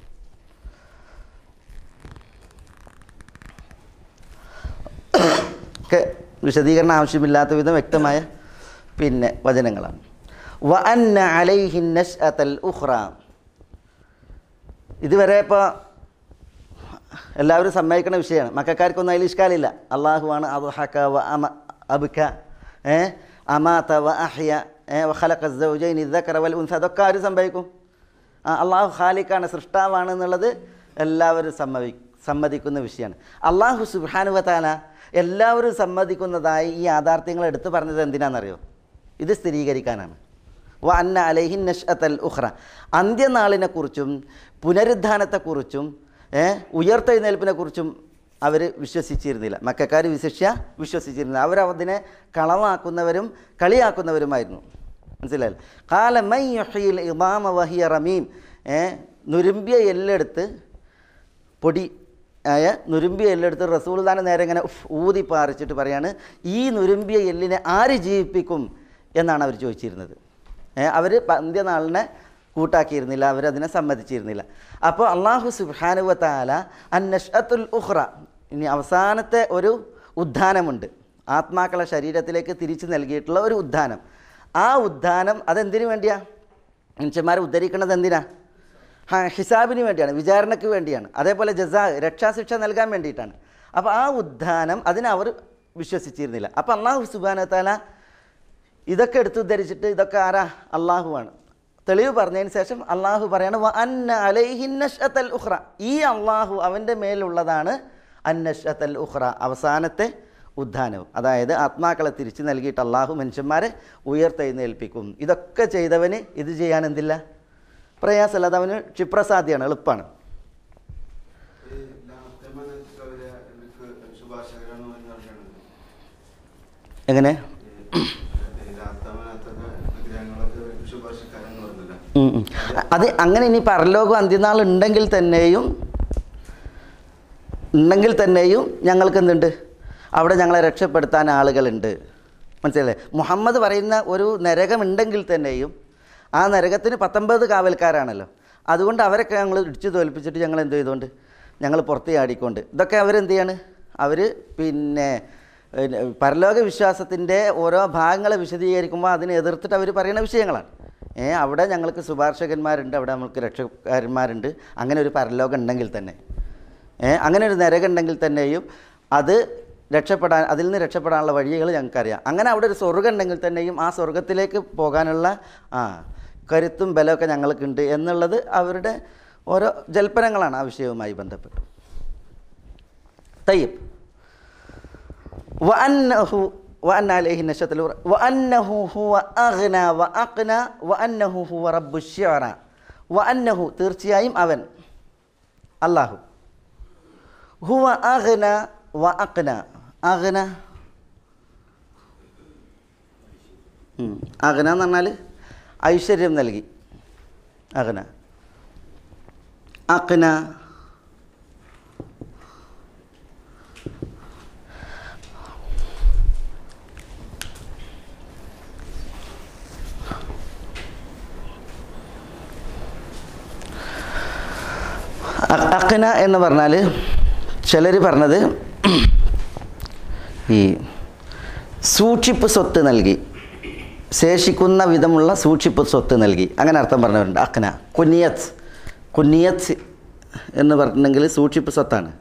ഒക്കെ വിശദീകരണം ആവശ്യമില്ലാത്ത വിധം വ്യക്തമായ പിന്നെ വചനങ്ങളാണ് വ അന്ന അലൈഹിൻ നശ്അത്തൽ ഉഖ്റ ഇതുവരെ ഇപ്പോൾ എല്ലാവരും സമ്മതിക്കുന്ന വിഷയമാണ് മക്കാർക്കൊന്നും അതിൽ ഇഷ്കാലില്ല അള്ളാഹുവാണ് അദ്ഹക വ അമ അബ്ക ഏ അമാത വ അഹ്യ ഏ വ ഖലഖ الزوجين الذكر والانثى അതൊക്കെ ആരും സമ്മതിക്കും ആ അള്ളാഹു ഖാലിക്കാണ് സൃഷ്ടാവാണ് എന്നുള്ളത് എല്ലാവരും സമ്മതി സമ്മതിക്കുന്ന വിഷയമാണ് അള്ളാഹു സുബാനുവത്താല എല്ലാവരും സമ്മതിക്കുന്നതായി ഈ യാഥാർത്ഥ്യങ്ങൾ എടുത്തു പറഞ്ഞത് എന്തിനാണെന്നറിയോ ഇത് സ്ഥിരീകരിക്കാനാണ് വ അന്ന അലൈഹിൻ നഷ്അത്തൽ ഉഖ്റ അന്ത്യനാളിനെക്കുറിച്ചും പുനരുദ്ധാനത്തെക്കുറിച്ചും ഏ, ഉയർത്തെഴുന്നേൽപ്പിനെക്കുറിച്ചും അവർ വിശ്വസിച്ചിരുന്നില്ല മക്കാർ വിശിഷ്യ വിശ്വസിച്ചിരുന്നില്ല അവരതിനെ കളവാക്കുന്നവരും കളിയാക്കുന്നവരുമായിരുന്നു മനസ്സിലായില്ല കാല മൈ യുഹയിൽ ഇമാമ വഹിയ റമീം ഏ, നുരുമ്പിയ എല്ലെടുത്ത് പൊടി ആയ നുരുമ്പിയ എല്ലെടുത്ത് റസൂൽദാനെ നേരെ ഇങ്ങനെ ഉഫ് ഊതി പാറിച്ചിട്ട് പറയാണ് ഈ നുരുമ്പിയ എല്ലിനെ ആര് ജീവിപ്പിക്കും എന്നാണ് അവർ ചോദിച്ചിരുന്നത് അവർ അന്ത്യനാളിനെ കൂട്ടാക്കിയിരുന്നില്ല അവരതിനെ സമ്മതിച്ചിരുന്നില്ല അപ്പോൾ അള്ളാഹു സുബാനുവ താല അന്നഷത്തുൽ ഉഹ്റ ഇനി അവസാനത്തെ ഒരു ഉദ്ധാനമുണ്ട് ആത്മാക്കളെ ശരീരത്തിലേക്ക് തിരിച്ചു നൽകിയിട്ടുള്ള ഒരു ഉദ്ധാനം ആ ഉദ്ധാനം അതെന്തിനു വേണ്ടിയാ മനുഷ്യന്മാരെ ഉദ്ധരിക്കുന്നത് എന്തിനാ ആ ഹിസാബിന് വേണ്ടിയാണ് വിചാരണയ്ക്ക് വേണ്ടിയാണ് അതേപോലെ ജസാ രക്ഷാശിക്ഷ നൽകാൻ വേണ്ടിയിട്ടാണ് അപ്പോൾ ആ ഉദ്ധാനം അതിനെ അവർ വിശ്വസിച്ചിരുന്നില്ല അപ്പോൾ അള്ളാഹു സുബാന താല ഇതൊക്കെ എടുത്ത് ഉദ്ധരിച്ചിട്ട് ഇതൊക്കെ ആരാ അള്ളാഹുവാണ് തെളിവ് പറഞ്ഞതിന് ശേഷം അള്ളാഹു പറയാണ് "വ അന്ന അലൈഹിൻ നഷ്അത്തൽ ഉഖ്റ ഈ അള്ളാഹു അവൻ്റെ മേലുള്ളതാണ് അന്നഷത്തൽ ഉഖ്റ അവസാനത്തെ ഉദ്ധാനവും അതായത് ആത്മാക്കളെ തിരിച്ചു നൽകിയിട്ട് അള്ളാഹു മനുഷ്യന്മാരെ ഉയർത്തെഴുന്നേൽപ്പിക്കും ഇതൊക്കെ ചെയ്തവന് ഇത് ചെയ്യാൻ എന്തില്ല പ്രയാസമല്ല അത് അവന് ക്ഷിപ്രസാധ്യമാണ് എളുപ്പമാണ് ഈ ലാത്തമനൊക്കെ അവര് എനിക്ക് ശുപാർശകരാണ് എന്ന് പറയുന്നത്. എങ്ങനെ ഈ ലാത്തമനത്തൊക്കെ വിഗ്രഹങ്ങളൊക്കെ അവർക്ക് ശുപാർശക്കാരെന്ന് പറഞ്ഞില്ല ഉം, ഉം. അത് അങ്ങനെ ഇനി പരലോകം അന്ത്യനാൾ ഉണ്ടെങ്കിൽ തന്നെയും ഉണ്ടെങ്കിൽ തന്നെയും ഞങ്ങൾക്ക് എന്തുണ്ട് അവിടെ ഞങ്ങളെ രക്ഷപ്പെടുത്താൻ ആളുകളുണ്ട് മനസ്സിലല്ലേ മുഹമ്മദ് പറയുന്ന ഒരു നരകമുണ്ടെങ്കിൽ തന്നെയും ആ നരകത്തിന് പത്തൊമ്പത് കാവൽക്കാരാണല്ലോ അതുകൊണ്ട് അവരൊക്കെ ഞങ്ങൾ ഇടിച്ചു തോൽപ്പിച്ചിട്ട് ഞങ്ങൾ എന്ത് ചെയ്തുകൊണ്ട് ഞങ്ങൾ പുറത്ത് ചാടിക്കൊണ്ട് ഇതൊക്കെ അവരെന്ത് ചെയ്യാണ് അവർ പിന്നെ പിന്നെ പരലോക വിശ്വാസത്തിൻ്റെ ഓരോ ഭാഗങ്ങളെ വിശദീകരിക്കുമ്പോൾ അതിനെ എതിർത്തിട്ട് അവർ പറയുന്ന വിഷയങ്ങളാണ് ഏ അവിടെ ഞങ്ങൾക്ക് ശുപാർശകന്മാരുണ്ട് അവിടെ നമ്മൾക്ക് രക്ഷക്കാരന്മാരുണ്ട് അങ്ങനെ ഒരു പരലോകം ഉണ്ടെങ്കിൽ തന്നെ ഏ അങ്ങനെ ഒരു നരകം ഉണ്ടെങ്കിൽ തന്നെയും അത് രക്ഷപ്പെടാൻ അതിൽ നിന്ന് രക്ഷപ്പെടാനുള്ള വഴികൾ ഞങ്ങൾക്കറിയാം അങ്ങനെ അവിടെ ഒരു സ്വർഗ്ഗം ഉണ്ടെങ്കിൽ തന്നെയും ആ സ്വർഗത്തിലേക്ക് പോകാനുള്ള ആ കരുത്തും ബലമൊക്കെ ഞങ്ങൾക്കുണ്ട് എന്നുള്ളത് അവരുടെ ഓരോ ജൽപ്പനങ്ങളാണ് ആ വിഷയവുമായി ബന്ധപ്പെട്ട് തയ്യബ് وأنه وأن عليه النشاط الأخرى وأنه هو أغنى وأقنى وأنه هو رب الشعرى وأنه തീർച്ചയായും അവൻ അള്ളാഹു ഹുവ അഗ്ന വ അഗ്ന അഗ്ന ഉം. അഗ്ന എന്ന് പറഞ്ഞാൽ ഐശ്വര്യം നൽകി അഗ്ന അഗ്ന അ- അഖ്ന എന്ന് പറഞ്ഞാൽ ചിലർ പറഞ്ഞത് ഈ സൂക്ഷിപ്പ് സ്വത്ത് നൽകി ശേഷിക്കുന്ന വിധമുള്ള സൂക്ഷിപ്പ് സ്വത്ത് നൽകി അങ്ങനെ അർത്ഥം പറഞ്ഞവരുണ്ട് അഖ്ന കുനിയത്ത് കുനിയത്ത് എന്ന് പറഞ്ഞിട്ടുണ്ടെങ്കിൽ സൂക്ഷിപ്പ് സ്വത്താണ്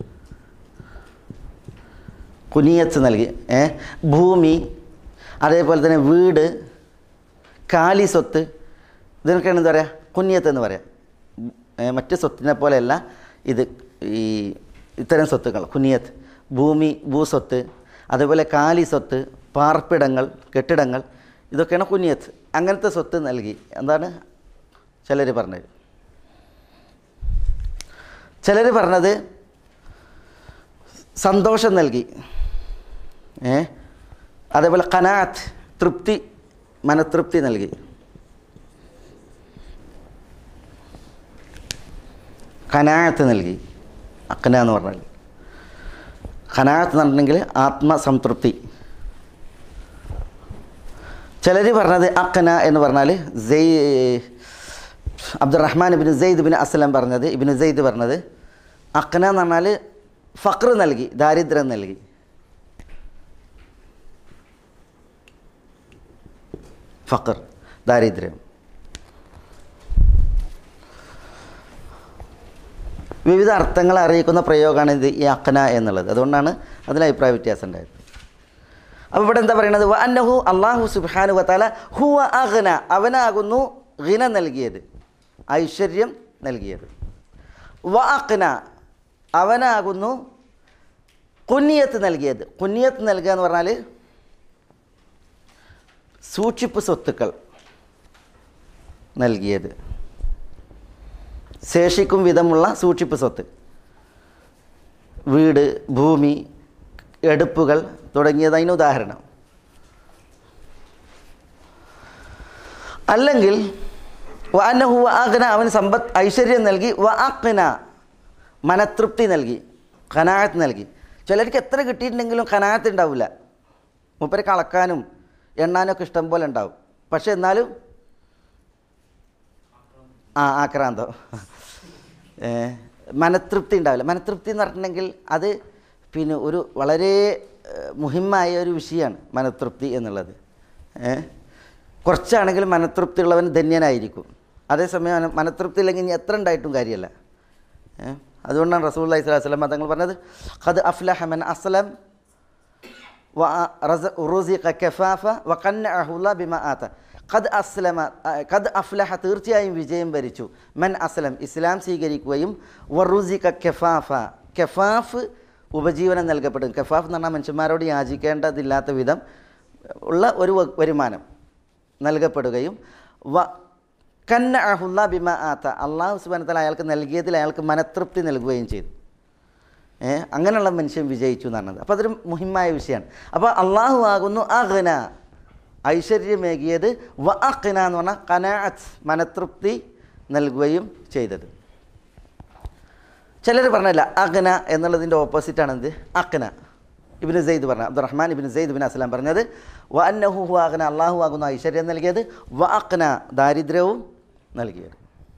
കുനിയത്ത് നൽകി ഏ ഭൂമി അതേപോലെ തന്നെ വീട് കാലി സ്വത്ത് ഇതിനൊക്കെയാണ് എന്താ പറയുക കുഞ്ഞിയത്ത് എന്ന് പറയാം ഏ, മറ്റ് സ്വത്തിനെ പോലെയല്ല ഇത് ഈ ഇത്തരം സ്വത്തുക്കൾ കുനിയത്ത് ഭൂമി ഭൂസ്വത്ത് അതേപോലെ കാലി സ്വത്ത് പാർപ്പിടങ്ങൾ കെട്ടിടങ്ങൾ ഇതൊക്കെയാണ് കുനിയത്ത് അങ്ങനത്തെ സ്വത്ത് നൽകി എന്താണ് ചിലർ പറഞ്ഞത് ചിലർ പറഞ്ഞത് സന്തോഷം നൽകി ഏ അതേപോലെ കനാത്ത് തൃപ്തി മനതൃപ്തി നൽകി കനാത്ത് നൽകി അക്കന എന്ന് പറഞ്ഞാൽ ഖനാത്ത് എന്ന് പറഞ്ഞിട്ടുണ്ടെങ്കിൽ ആത്മസംതൃപ്തി ചിലർ പറഞ്ഞത് അക്കന എന്ന് പറഞ്ഞാൽ സെയ് അബ്ദുറഹ്മാൻ ഇബിന് സെയ്ദ് ബിൻ അസ്ലം പറഞ്ഞത് ഇബിന് സെയ്ദ് പറഞ്ഞത് അക്കന എന്ന് പറഞ്ഞാൽ ഫക്ർ നൽകി ദാരിദ്ര്യം നൽകി ഫക്ർ ദാരിദ്ര്യം വിവിധ അർത്ഥങ്ങൾ അറിയിക്കുന്ന പ്രയോഗമാണ് ഇത് ഈ അക്കന എന്നുള്ളത് അതുകൊണ്ടാണ് അതിൽ അഭിപ്രായ വ്യത്യാസം ഉണ്ടായത് അപ്പോൾ ഇവിടെ എന്താ പറയുന്നത് വ അന്നഹു അള്ളാഹു സുബാനു വത്താല ഹുവ അഗ്ന അവനാകുന്നു ഗിന നൽകിയത് ഐശ്വര്യം നൽകിയത് വ അഗ്ന അവനാകുന്നു കുന്നിയത്ത് നൽകിയത് കുന്നിയത്ത് നൽകുക എന്ന് പറഞ്ഞാൽ സൂക്ഷിപ്പ് സ്വത്തുക്കൾ നൽകിയത് ശേഷിക്കും വിധമുള്ള സൂക്ഷിപ്പ് സ്വത്ത് വീട് ഭൂമി എടുപ്പുകൾ തുടങ്ങിയത് അതിന് ഉദാഹരണം അല്ലെങ്കിൽ വ അന്നഹു വ അഗ്ന അവന് സമ്പത്ത് ഐശ്വര്യം നൽകി വ അഗ്ന മനതൃപ്തി നൽകി ഖനാഅത്ത് നൽകി ചിലർക്ക് എത്ര കിട്ടിയിട്ടുണ്ടെങ്കിലും ഖനാഅത്ത് ഉണ്ടാവില്ല മൂപ്പരെ കളക്കാനും എണ്ണാനും ഒക്കെ ഇഷ്ടം പോലെ ഉണ്ടാവും പക്ഷെ എന്നാലും ആ ആക്രാന്തം ഏ, മനതൃപ്തി ഉണ്ടാവില്ല മനതൃപ്തി എന്ന് പറഞ്ഞിട്ടുണ്ടെങ്കിൽ അത് പിന്നെ ഒരു വളരെ ഏ, മുഹിമായ ഒരു വിഷയമാണ് മനതൃപ്തി എന്നുള്ളത് ഏ കുറച്ചാണെങ്കിലും മനതൃപ്തി ഉള്ളവൻ ധന്യനായിരിക്കും അതേസമയം അവന് മനതൃപ്തി ഇല്ലെങ്കിൽ ഇനി എത്ര ഉണ്ടായിട്ടും കാര്യമല്ല ഏ അതുകൊണ്ടാണ് റസൂൽ അലൈഹി സ്വലാഹു വസ്ലം തങ്ങൾ പറഞ്ഞത് ഖദ് അഫ്ലഹമൻ അസ്ലം റുസിഖ കഫാഫ വഖന്നഅഹുല്ല ബിമ ആത ഖദ് അസ്ലമ ഖദ് അഫ്ലഹ തീർച്ചയായും വിജയം വരിച്ചു മൻ അസ്ലം ഇസ്ലാം സ്വീകരിക്കുകയും വറുസിഖ കഫാഫ കഫാഫ് ഉപജീവനം നൽകപ്പെടും കഫാഫ് എന്ന് പറഞ്ഞാൽ മനുഷ്യന്മാരോട് യാചിക്കേണ്ടതില്ലാത്ത വിധം ഉള്ള ഒരു വ- വരുമാനം നൽകപ്പെടുകയും വ കന്ന അഹുല്ല ബിമ ആത്ത അള്ളാഹു സുബാനത്തല അയാൾക്ക് നൽകിയതിൽ അയാൾക്ക് മനതൃപ്തി നൽകുകയും ചെയ്തു ഏ അങ്ങനെയുള്ള മനുഷ്യൻ വിജയിച്ചു എന്ന് പറഞ്ഞത് അപ്പോൾ അതൊരു മുഹിമായ വിഷയമാണ് അപ്പോൾ അള്ളാഹു ആകുന്നു അഗ്ന ഐശ്വര്യമേകിയത് വ അഖ്ന എന്ന് പറഞ്ഞാൽ കനാഅത്ത് മനതൃപ്തി നൽകുകയും ചെയ്തത് ചിലർ പറഞ്ഞല്ല അഗ്ന എന്നുള്ളതിൻ്റെ ഓപ്പോസിറ്റാണ് എന്ത് അഖ്ന ഇബിന് സെയ്ദ് പറഞ്ഞ അബ്ദുറഹ്മാൻ ഇബിന് സെയ്ദ് ബിൻ അസ്ലാം പറഞ്ഞത് വ അന്നഹു ഹു അഗ്ന അള്ളാഹു ആകുന്നു ഐശ്വര്യം നൽകിയത് വ അഖ്ന ദാരിദ്ര്യവും നൽകിയത്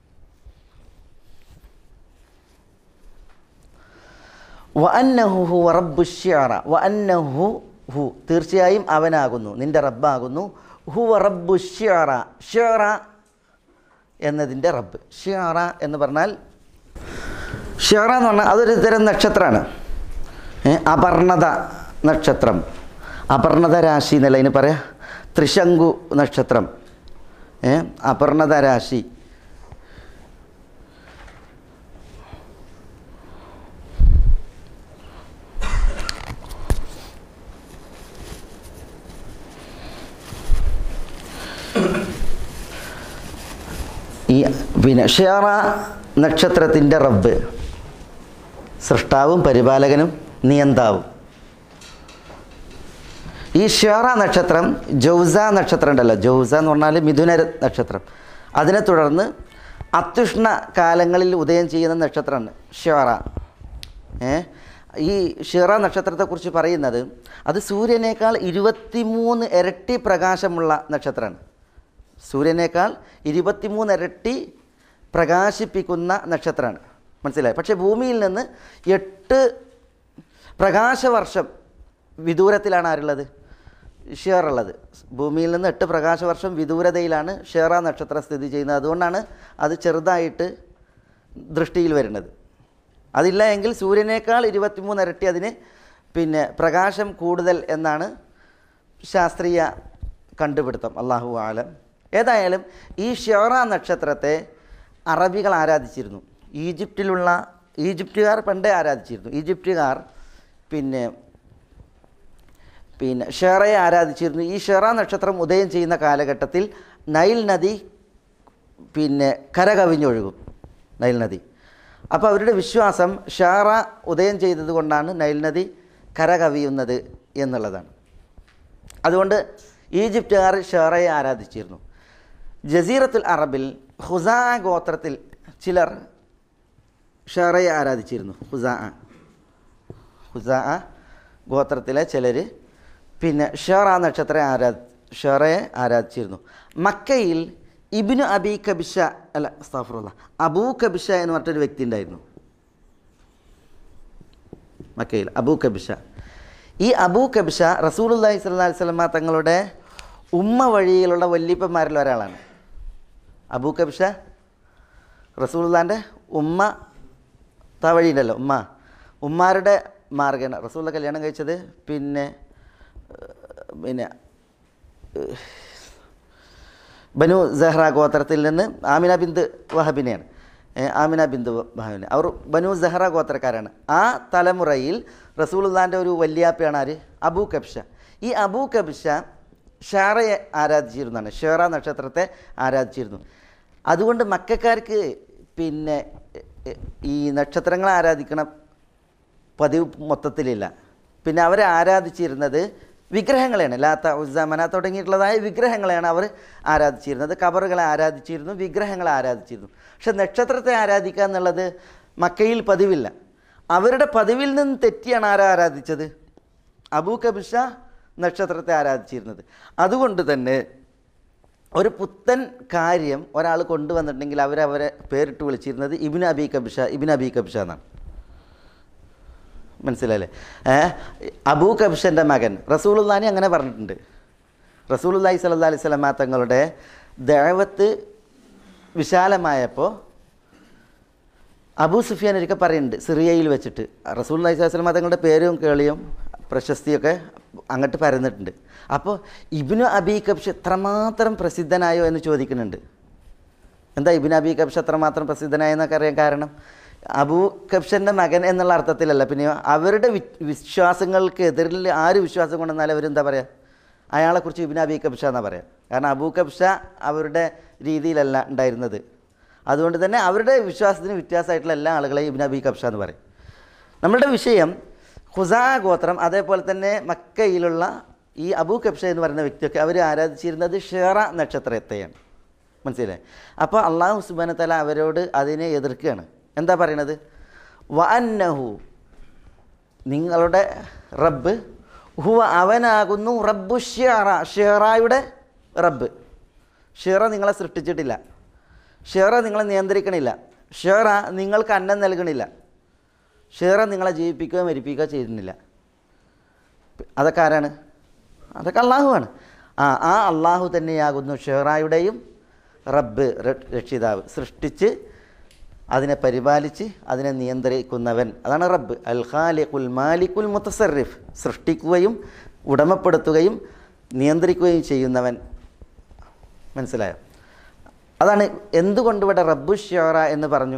വ അന്നഹു ഹു റബ്ബു ഷിയറ വ അന്നഹു ഹു തീർച്ചയായും അവനാകുന്നു നിന്റെ റബ്ബാകുന്നു ഹു റബ്ബു ഷിയറ ഷിയറ എന്നതിൻ്റെ റബ്ബ് ഷിയറ എന്ന് പറഞ്ഞാൽ ഷിയറ എന്ന് പറഞ്ഞാൽ അതൊരു തരം നക്ഷത്രമാണ് ഏ, അപർണത നക്ഷത്രം അപർണത രാശി എന്നല്ല അതിന് പറയാം ത്രിശങ്കു നക്ഷത്രം ഏ, അപർണത രാശി ഈ പിന്നെ ഷേറ നക്ഷത്രത്തിൻ്റെ റബ്ബ് സൃഷ്ടാവും പരിപാലകനും നിയന്താവും ഈ ഷേറ നക്ഷത്രം ജൗസ നക്ഷത്രം ഉണ്ടല്ലോ ജൗസ എന്ന് പറഞ്ഞാൽ മിഥുന നക്ഷത്രം അതിനെ തുടർന്ന് അത്യുഷ്ണ കാലങ്ങളിൽ ഉദയം ചെയ്യുന്ന നക്ഷത്രമാണ് ഷേറ ഏ ഈ ഷിറ നക്ഷത്രത്തെക്കുറിച്ച് പറയുന്നത് അത് സൂര്യനേക്കാൾ ഇരുപത്തിമൂന്ന് ഇരട്ടി പ്രകാശമുള്ള നക്ഷത്രമാണ് സൂര്യനേക്കാൾ ഇരുപത്തിമൂന്ന് ഇരട്ടി പ്രകാശിപ്പിക്കുന്ന നക്ഷത്രമാണ് മനസ്സിലായി പക്ഷേ ഭൂമിയിൽ നിന്ന് എട്ട് പ്രകാശവർഷം വിദൂരത്തിലാണ് ആരുള്ളത് ഷെയർ ഉള്ളത് ഭൂമിയിൽ നിന്ന് എട്ട് പ്രകാശവർഷം വിദൂരതയിലാണ് ഷെയറ നക്ഷത്രം സ്ഥിതി ചെയ്യുന്നത് അതുകൊണ്ടാണ് അത് ചെറുതായിട്ട് ദൃഷ്ടിയിൽ വരുന്നത് അതില്ല എങ്കിൽ സൂര്യനേക്കാൾ ഇരുപത്തിമൂന്ന് ഇരട്ടി അതിന് പിന്നെ പ്രകാശം കൂടുതൽ എന്നാണ് ശാസ്ത്രീയ കണ്ടുപിടുത്തം അള്ളാഹു ആലം ഏതായാലും ഈ ഷെയറ നക്ഷത്രത്തെ അറബികൾ ആരാധിച്ചിരുന്നു ഈജിപ്തിലുള്ള ഈജിപ്തുകാർ പണ്ടേ ആരാധിച്ചിരുന്നു ഈജിപ്തുകാർ പിന്നെ പിന്നെ ഷെറയെ ആരാധിച്ചിരുന്നു ഈ ഷെറ നക്ഷത്രം ഉദയം ചെയ്യുന്ന കാലഘട്ടത്തിൽ നൈൽ നദി പിന്നെ കരകവിഞ്ഞൊഴുകും നൈൽ നദി അപ്പോൾ അവരുടെ വിശ്വാസം ഷാറ ഉദയം ചെയ്തത് കൊണ്ടാണ് നൈൽ നദി കരകവിയുന്നത് എന്നുള്ളതാണ് അതുകൊണ്ട് ഈജിപ്തുകാർ ഷെറയെ ആരാധിച്ചിരുന്നു ജസീറത്തുൽ അറബിൽ ഹുസാ ഗോത്രത്തിൽ ചിലർ ഷെറയെ ആരാധിച്ചിരുന്നു ഹുസാ ഹുസാ ഗോത്രത്തിലെ ചിലർ പിന്നെ ഷെറ നക്ഷത്രം ആരാ ഷെറയെ ആരാധിച്ചിരുന്നു മക്കയിൽ ഇബിനു അബി കബിഷ അല്ല സ്താഫറുള്ള അബൂ കബിഷ എന്ന് പറഞ്ഞിട്ടൊരു വ്യക്തി ഉണ്ടായിരുന്നു മക്കയിൽ അബൂ കബിഷ ഈ അബൂ കബിഷ റസൂലുല്ലാഹി സ്വല്ലല്ലാഹി അലൈഹി വസല്ലമ തങ്ങളുടെ ഉമ്മ വഴിയിലുള്ള വല്യപ്പന്മാരിൽ ഒരാളാണ് അബൂ കബിഷ റസൂലുള്ളാൻ്റെ ഉമ്മ തവഴിയുണ്ടല്ലോ ഉമ്മ ഉമ്മാരുടെ മാർഗന റസൂള്ള കല്യാണം കഴിച്ചത് പിന്നെ ഏഹ്, പിന്നെ ഏഹ്, ബനു സെഹ്റ ഗോത്രത്തിൽ നിന്ന് ആമിന ബിന്ദു വഹബിനെയാണ് ഏ, ആമിന ബിന്ദു വഹബിനെ അവർ ബനു സെഹ്റ ഗോത്രക്കാരാണ് ആ തലമുറയിൽ റസൂലുള്ളാൻ്റെ ഒരു വല്യാപ്പയാണ് ആര് അബൂ കബ്ഷ ഈ അബൂ കബ്ഷ ഷാറയെ ആരാധിച്ചിരുന്നതാണ് ഷേറ നക്ഷത്രത്തെ ആരാധിച്ചിരുന്നു അതുകൊണ്ട് മക്കാർക്ക് പിന്നെ എ- എ- ഈ നക്ഷത്രങ്ങളെ ആരാധിക്കണ പതിവ് മൊത്തത്തിലില്ല പിന്നെ അവരെ ആരാധിച്ചിരുന്നത് വിഗ്രഹങ്ങളെയാണ് ലാത്ത ഉസ്സമന തുടങ്ങിയിട്ടുള്ളതായ വിഗ്രഹങ്ങളെയാണ് അവർ ആരാധിച്ചിരുന്നത് കബറുകളെ ആരാധിച്ചിരുന്നു വിഗ്രഹങ്ങളെ ആരാധിച്ചിരുന്നു പക്ഷെ നക്ഷത്രത്തെ ആരാധിക്കുക എന്നുള്ളത് മക്കയിൽ പതിവില്ല അവരുടെ പതിവിൽ നിന്ന് തെറ്റിയാണ് ആരാ ആരാധിച്ചത് അബൂ കബിഷ നക്ഷത്രത്തെ ആരാധിച്ചിരുന്നത് അതുകൊണ്ട് തന്നെ ഒരു പുത്തൻ കാര്യം ഒരാൾ കൊണ്ടുവന്നിട്ടുണ്ടെങ്കിൽ അവരവരെ പേരിട്ട് വിളിച്ചിരുന്നത് ഇബിൻ അബി കബിഷ ഇബിൻ അബി കബിഷ എന്നാണ് മനസ്സിലല്ലേ ഏ അബൂ കബിഷൻ്റെ മകൻ റസൂലുല്ലാനി അങ്ങനെ പറഞ്ഞിട്ടുണ്ട് റസൂലുല്ലാഹി സല്ലാ അലൈഹി സ്വലമ തങ്ങളുടെ ദേവത്ത് വിശാലമായപ്പോൾ അബൂ സുഫിയാൻ ഒരിക്കൽ പറയുന്നുണ്ട് സിറിയയിൽ വെച്ചിട്ട് റസൂൽ അലൈഹി സ്വലമ തങ്ങളുടെ പേരും കേളിയും പ്രശസ്തിയൊക്കെ അങ്ങോട്ട് പരന്നിട്ടുണ്ട് അപ്പോൾ ഇബിനു അബി കബ്ഷ് എത്രമാത്രം പ്രസിദ്ധനായോ എന്ന് ചോദിക്കുന്നുണ്ട് എന്താ ഇബിൻ അബി കബ്ഷ അത്രമാത്രം പ്രസിദ്ധനായെന്നൊക്കെ അറിയാൻ കാരണം അബൂ കബ്ഷൻ്റെ മകൻ എന്നുള്ള അർത്ഥത്തിലല്ല പിന്നെ അവരുടെ വി വിശ്വാസങ്ങൾക്ക് എതിരിൽ ആര് വിശ്വാസം കൊണ്ടുവന്നാലും അവരെന്താ പറയുക അയാളെക്കുറിച്ച് ഇബിൻ അബി കബ്ഷ എന്നാ പറയാം കാരണം അബൂ കബ്ഷ അവരുടെ രീതിയിലല്ല ഉണ്ടായിരുന്നത് അതുകൊണ്ട് തന്നെ അവരുടെ വിശ്വാസത്തിന് വ്യത്യാസമായിട്ടുള്ള എല്ലാ ആളുകളെയും ഇബിൻ അബി കബ്ഷ എന്ന് പറയും നമ്മളുടെ വിഷയം ഖുസാ ഗോത്രം അതേപോലെ തന്നെ മക്കയിലുള്ള ഈ അബൂ കബ്ഷ എന്ന് പറയുന്ന വ്യക്തിയൊക്കെ അവർ ആരാധിച്ചിരുന്നത് ഷേറ നക്ഷത്രത്തെയാണ് മനസ്സിലായി അപ്പോൾ അള്ളാഹു സുബാന തല അവരോട് അതിനെ എതിർക്കുകയാണ് എന്താ പറയണത് വഅന്നഹു നിങ്ങളുടെ റബ്ബ് ഹുവ അവനാകുന്നു റബ്ബു ഷെറ ഷെറായുടെ റബ്ബ് ഷെറ നിങ്ങളെ സൃഷ്ടിച്ചിട്ടില്ല ഷെറ നിങ്ങളെ നിയന്ത്രിക്കണില്ല ഷെറ നിങ്ങൾക്ക് അന്നം നൽകണില്ല ഷെറ നിങ്ങളെ ജീവിപ്പിക്കുകയോ മരിപ്പിക്കുകയോ ചെയ്യുന്നില്ല അതൊക്കെ ആരാണ് അതൊക്കെ അള്ളാഹുവാണ് ആ ആ അള്ളാഹു തന്നെയാകുന്നു ഷെറായുടെയും റബ്ബ് ര- രക്ഷിതാവ് സൃഷ്ടിച്ച് അതിനെ പരിപാലിച്ച് അതിനെ നിയന്ത്രിക്കുന്നവൻ അതാണ് റബ്ബ് അൽ ഖാലിഖുൽ മാലിക്കുൽ മുത്തസറിഫ് സൃഷ്ടിക്കുകയും ഉടമപ്പെടുത്തുകയും നിയന്ത്രിക്കുകയും ചെയ്യുന്നവൻ മനസ്സിലായോ അതാണ് എന്തുകൊണ്ട് ഇവിടെ റബ്ബു ഷെറ എന്ന് പറഞ്ഞു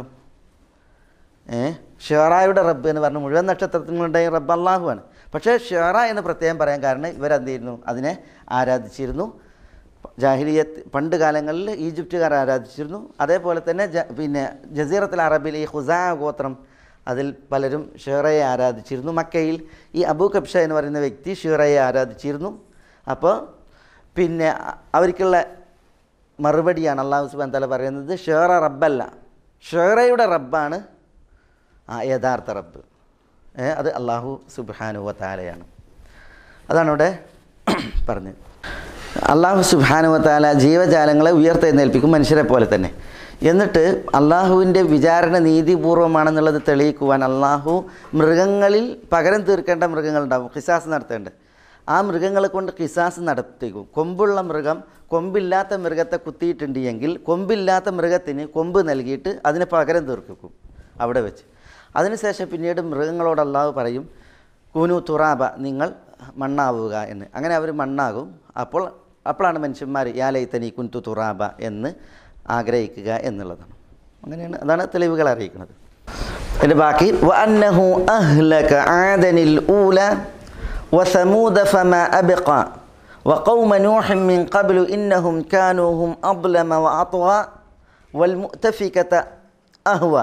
ഏ ഷെറായുടെ റബ്ബ് എന്ന് പറഞ്ഞ മുഴുവൻ നക്ഷത്രങ്ങളുടെയും റബ്ബ് അള്ളാഹുവാണ് പക്ഷേ ഷെറ എന്ന് പ്രത്യേകം പറയാൻ കാരണം ഇവരെന്ത് ചെയ്യുന്നു അതിനെ ആരാധിച്ചിരുന്നു ജാഹിലിയത്ത് പണ്ട് കാലങ്ങളിൽ ഈജിപ്തുകാർ ആരാധിച്ചിരുന്നു അതേപോലെ തന്നെ ജ പിന്നെ ജസീറത്തുൽ അറബിൽ ഈ ഹുസാ ഗോത്രം അതിൽ പലരും ഷെറയെ ആരാധിച്ചിരുന്നു മക്കയിൽ ഈ അബൂ കബ്ഷ എന്ന് പറയുന്ന വ്യക്തി ഷെറയെ ആരാധിച്ചിരുന്നു അപ്പോൾ പിന്നെ അ- അവർക്കുള്ള മറുപടിയാണ് അള്ളാഹു സുബാൻ തല പറയുന്നത് ഷെറ റബ്ബല്ല ഷെറയുടെ റബ്ബാണ് ആ യഥാർത്ഥ റബ്ബ് ഏ, അത് അള്ളാഹു സുബാനുവ താലയാണ് അതാണ് ഇവിടെ പറഞ്ഞത് അള്ളാഹു സുബാനുവ താല ജീവജാലങ്ങളെ ഉയർത്തെഴുന്നേൽപ്പിക്കും മനുഷ്യരെ പോലെ തന്നെ എന്നിട്ട് അള്ളാഹുവിൻ്റെ വിചാരണ നീതിപൂർവമാണെന്നുള്ളത് തെളിയിക്കുവാൻ അള്ളാഹു മൃഗങ്ങളിൽ പകരം തീർക്കേണ്ട മൃഗങ്ങളുണ്ടാവും ഖിസാസ് നടത്തേണ്ട ആ മൃഗങ്ങളെ കൊണ്ട് ഖിസാസ് നടത്തിക്കും കൊമ്പുള്ള മൃഗം കൊമ്പില്ലാത്ത മൃഗത്തെ കുത്തിയിട്ടുണ്ട് എങ്കിൽ കൊമ്പില്ലാത്ത മൃഗത്തിന് കൊമ്പ് നൽകിയിട്ട് അതിന് പകരം തീർക്കും അവിടെ വെച്ച് അതിനുശേഷം പിന്നീട് മൃഗങ്ങളോട് അള്ളാഹു പറയും കൂനു തുറാബ നിങ്ങൾ മണ്ണാവുക എന്ന് അങ്ങനെ അവർ മണ്ണാകും അപ്പോൾ അപ്പോഴാണ് മനുഷ്യന്മാർ യാലൈത്തനി കുൻതു തുറാബ എന്ന് ആഗ്രഹിക്കുക എന്നുള്ളതാണ് അങ്ങനെയാണ് അതാണ് തെളിവുകൾ അറിയിക്കുന്നത് അതിൻ്റെ ബാക്കി وأنه أهلك عادا الأولى وثمود فما أبقى وقوم نوح من قبل إنهم كانوا هم أظلم وأطغى والمؤتفكة أهوى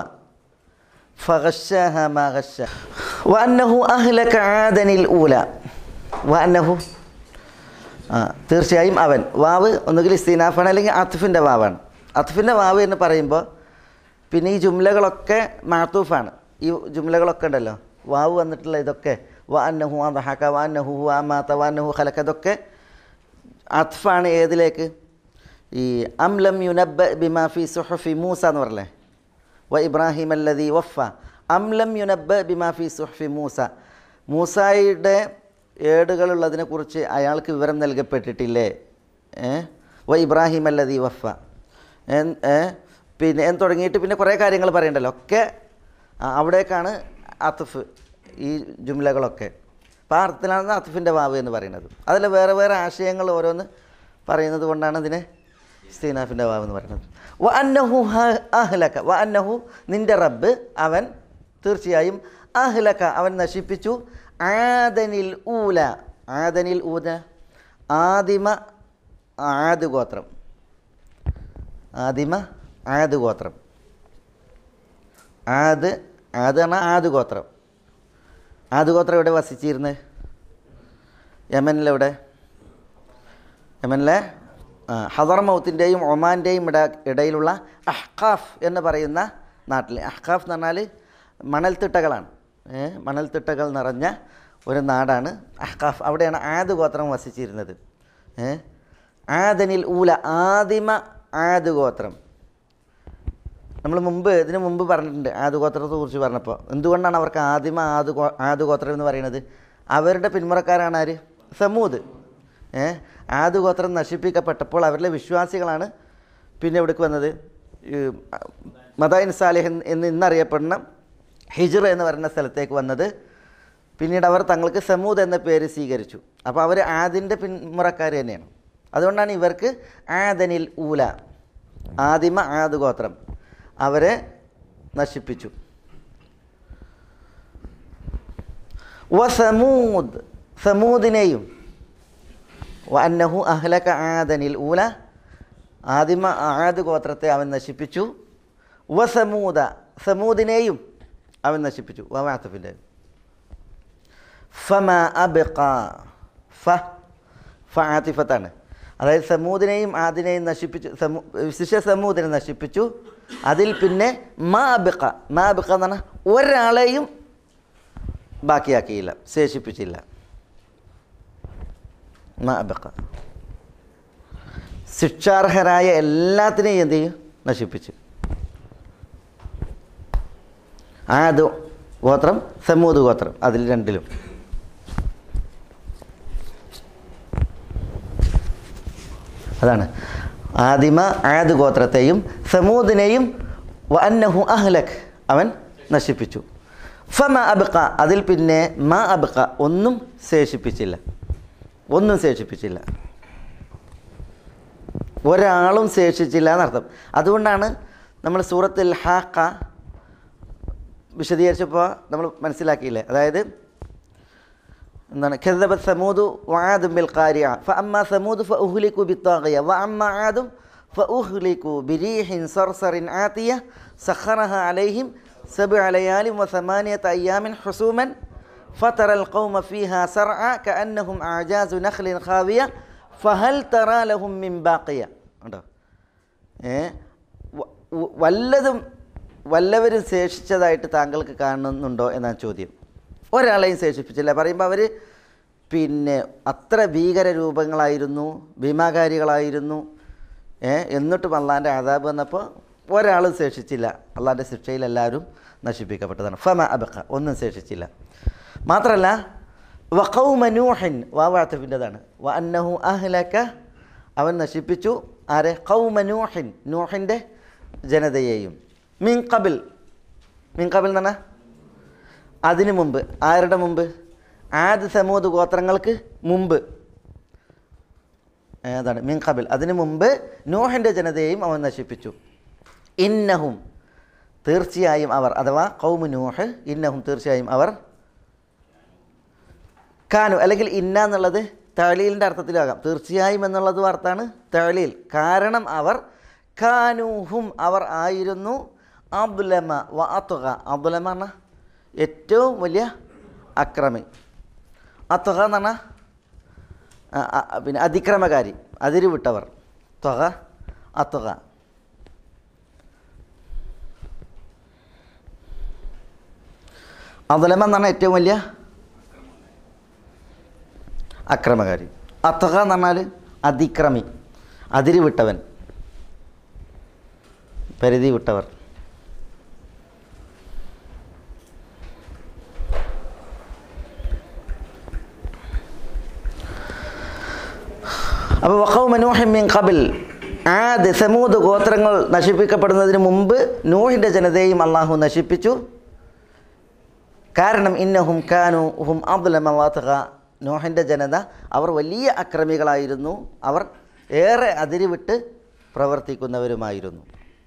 فغشاها ما غشا وأنه أهلك عادا الأولى وأنه ആ തീർച്ചയായും അവൻ വാവ് ഒന്നുകിൽ ഇസ്തീനാഫാണ് അല്ലെങ്കിൽ അത്ഫിൻ്റെ വാവാണ് അത്ഫിൻ്റെ വാവ് എന്ന് പറയുമ്പോൾ പിന്നെ ഈ ജുംലകളൊക്കെ മാത്തൂഫാണ് ഈ ജുംലകളൊക്കെ ഉണ്ടല്ലോ വാവ് വന്നിട്ടുള്ള ഇതൊക്കെ വ അന്നഹു അഹക്ക വ അന്നഹു ആ മാത്ത വ അന്നഹു ഖലക്ക ഇതൊക്കെ അത്ഫാണ് ഏതിലേക്ക് ഈ അംലം യുനബ ബിമാഫി സുഹഫി മൂസ എന്ന് പറഞ്ഞല്ലേ വ ഇബ്രാഹിം അല്ലദി വഫ അംലം യുനബ ബിമാഫി സുഹഫി മൂസ മൂസായുടെ ഏടുകളുള്ളതിനെക്കുറിച്ച് അയാൾക്ക് വിവരം നൽകപ്പെട്ടിട്ടില്ലേ ഏ വ ഇബ്രാഹിം അല്ലദി വഫ എൻ- ഏ പിന്നെ എന്ന് തുടങ്ങിയിട്ട് പിന്നെ കുറേ കാര്യങ്ങൾ പറയണ്ടല്ലോ ഒക്കെ ആ, അവിടേക്കാണ് അത്തുഫ് ഈ ജുംലകളൊക്കെ അപ്പോൾ ആ അർത്ഥത്തിലാണ് അത്തുഫിൻ്റെ വാവ് എന്ന് പറയുന്നത് അതിൽ വേറെ വേറെ ആശയങ്ങൾ ഓരോന്ന് പറയുന്നത് കൊണ്ടാണ് ഇതിനെ സ്തീനാഫിൻ്റെ വാവ് എന്ന് പറയുന്നത് വ അന്നഹു ഹ- അഹ്ലക വ അന്നഹു നിൻ്റെ റബ്ബ് അവൻ തീർച്ചയായും അഹ്ലക അവൻ നശിപ്പിച്ചു ആദനിൽ ഊല ആദനിൽ ഊല ആദിമ ആദ് ഗോത്രം ആദിമ ആദ് ഗോത്രം ആദ് ആദ് പറഞ്ഞാൽ ആദ് ഗോത്രം ആദ് ഗോത്രം എവിടെ വസിച്ചിരുന്നത് യമനിലെവിടെ യമനിലെ ആ, ഹദർ മൗത്തിൻ്റെയും ഒമാൻ്റെയും ഇട ഇടയിലുള്ള അഹ്കാഫ് എന്ന് പറയുന്ന നാട്ടിൽ അഹ്കാഫ് എന്ന് പറഞ്ഞാൽ മണൽത്തിട്ടകളാണ് ഏ, മണൽത്തിട്ടകൾ നിറഞ്ഞ ഒരു നാടാണ് അഹ്കാഫ് അവിടെയാണ് ആദ് ഗോത്രം വസിച്ചിരുന്നത് ഏ, ആദനിൽ ഊല ആദിമ ആദ് ഗോത്രം നമ്മൾ മുമ്പ് ഇതിന് മുമ്പ് പറഞ്ഞിട്ടുണ്ട് ആദ് ഗോത്രത്തെ കുറിച്ച് പറഞ്ഞപ്പോൾ എന്തുകൊണ്ടാണ് അവർക്ക് ആദിമ ആദ് ഗോ ആദ് ഗോത്രം എന്ന് പറയുന്നത് അവരുടെ പിന്മുറക്കാരാണ് ആര് സമൂത് ഏ ആദ് ഗോത്രം നശിപ്പിക്കപ്പെട്ടപ്പോൾ അവരിലെ വിശ്വാസികളാണ് പിന്നെ എവിടേക്ക് വന്നത് ഈ മദൈൻ സാലിഹ് എന്ന് എന്ന് ഇന്നറിയപ്പെടുന്ന ഹിജർ എന്ന് പറയുന്ന സ്ഥലത്തേക്ക് വന്നത് പിന്നീട് അവർ തങ്ങൾക്ക് സമൂത് എന്ന പേര് സ്വീകരിച്ചു അപ്പോൾ അവർ ആദിൻ്റെ പിന്മുറക്കാർ തന്നെയാണ് അതുകൊണ്ടാണ് ഇവർക്ക് ആദനിൽ ഊല ആദിമ ആദ് ഗോത്രം അവരെ നശിപ്പിച്ചു വസമൂദ് സമൂദിനെയും വന്നഹു അഹ്ലക ആദനിൽ ഊല ആദിമ ആദ് ഗോത്രത്തെ അവൻ നശിപ്പിച്ചു വസമൂദ സമൂദിനെയും അവൻ നശിപ്പിച്ചു വമാത്തഫിൻ്റെ ഫമ അബിഖ ഫ ഫ ആത്തിഫത്താണ് അതായത് സമൂദിനെയും ആദിനെയും നശിപ്പിച്ചു സമൂ വിശിഷ്ട സമൂദിനെ നശിപ്പിച്ചു അതിൽ പിന്നെ മാ അബിഖ മാ അബിഖ എന്ന് പറഞ്ഞാൽ ഒരാളെയും ബാക്കിയാക്കിയില്ല ശേഷിപ്പിച്ചില്ല മാ അബിഖ ശിക്ഷാർഹരായ എല്ലാത്തിനെയും എന്ത് ചെയ്യും നശിപ്പിച്ചു ആദ് ഗോത്രം സമൂത് ഗോത്രം അതിൽ രണ്ടിലും അതാണ് ആദിമ ആദ് ഗോത്രത്തെയും സമൂദിനെയും വന്നഹു അഹ്ലക് അവൻ നശിപ്പിച്ചു ഫമ അബ്ക അതിൽ പിന്നെ മ അബ്ക ഒന്നും ശേഷിപ്പിച്ചില്ല ഒന്നും ശേഷിപ്പിച്ചില്ല ഒരാളും ശേഷിച്ചില്ല എന്നർത്ഥം അതുകൊണ്ടാണ് നമ്മൾ സൂറത്തിൽ ഹാക്ക വിശദീകരിച്ചപ്പോൾ നമ്മൾ മനസ്സിലാക്കിയില്ലേ അതായത് എന്താണ് ഖദബത് സമൂദു വആദും ബിൽ ഖാരിയ ഫഅമ്മ സമൂദ് ഫഉഹ്ലികു ബിത്താഗിയ വഅമ്മ ആദും ഫഉഹ്ലികു ബിരീഹിൻ സർസറിൻ ആതിയ സഖറഹ അലൈഹിം സബ്അ ലയാലിൻ വസമാനിയത അയ്യാമിൻ ഹുസൂമൻ فترى القوم فيها سرعى كأنهم أعجاز نخل خاوية فهل ترى لهم من باقية ഉണ്ടോ ഏ വ- വ- വല്ലതും വല്ലവരും ശേഷിച്ചതായിട്ട് താങ്കൾക്ക് കാണുന്നുണ്ടോ എന്നാണ് ചോദ്യം ഒരാളെയും ശേഷിപ്പിച്ചില്ല പറയുമ്പോൾ അവർ പിന്നെ അത്ര ഭീകര രൂപങ്ങളായിരുന്നു ഭീമാകാരികളായിരുന്നു ഏ എന്നിട്ടും അള്ളാൻ്റെ ആദാബ് വന്നപ്പോൾ ഒരാളും ശേഷിച്ചില്ല അള്ളാൻ്റെ ശിക്ഷയിൽ എല്ലാവരും നശിപ്പിക്കപ്പെട്ടതാണ് ഫമ അബക്ക ഒന്നും ശേഷിച്ചില്ല മാത്രമല്ല വഖൗമ നൂഹിൻ വാവാത്തഫിൻ്റെതാണ് വ അന്നഹു അഹ്ലക അവൻ നശിപ്പിച്ചു ആരെ ഖൗമ നൂഹിൻ നൂഹിൻ്റെ ജനതയെയും മിൻ കബിൽ മിൻ കബിൽ എന്ന് പറഞ്ഞാൽ അതിനു മുമ്പ് ആരുടെ മുമ്പ് ആദ് സമൂത് ഗോത്രങ്ങൾക്ക് മുമ്പ് ഏതാണ് മിൻ കബിൽ അതിനു മുമ്പ് നൂഹിൻ്റെ ജനതയെയും അവൻ നശിപ്പിച്ചു ഇന്നഹും തീർച്ചയായും അവർ അഥവാ കൗമു നൂഹ് ഇന്നഹും തീർച്ചയായും അവർ കാനു അല്ലെങ്കിൽ ഇന്ന എന്നുള്ളത് തഴലീലിൻ്റെ അർത്ഥത്തിലാകാം തീർച്ചയായും എന്നുള്ളത് അർത്ഥമാണ് തഴലീൽ കാരണം അവർ കാനൂഹും അവർ ആയിരുന്നു അബ്ലമ വ അത്തുക അബ്ലമ പറഞ്ഞ ഏറ്റവും വലിയ അക്രമി അത്തുക എന്ന് പറഞ്ഞാൽ ആ, ആ, പിന്നെ അതിക്രമകാരി അതിര് വിട്ടവർ തുക അത്തുക അബ്ലമ എന്ന് പറഞ്ഞാൽ ഏറ്റവും വലിയ അക്രമകാരി അത്തക എന്ന് പറഞ്ഞാൽ അതിക്രമി അതിര് വിട്ടവൻ പരിധി വിട്ടവർ അപ്പോൾ വഖൗ മനൂഹിൻ കബിൽ ആദ് സമൂത് ഗോത്രങ്ങൾ നശിപ്പിക്കപ്പെടുന്നതിന് മുമ്പ് നൂഹിൻ്റെ ജനതയും അള്ളാഹു നശിപ്പിച്ചു കാരണം ഇന്നഹും കാനു ഹും അബ്ദുലമവാത്തക നോഹിൻ്റെ ജനത അവർ വലിയ അക്രമികളായിരുന്നു അവർ ഏറെ അതിരുവിട്ട് പ്രവർത്തിക്കുന്നവരുമായിരുന്നു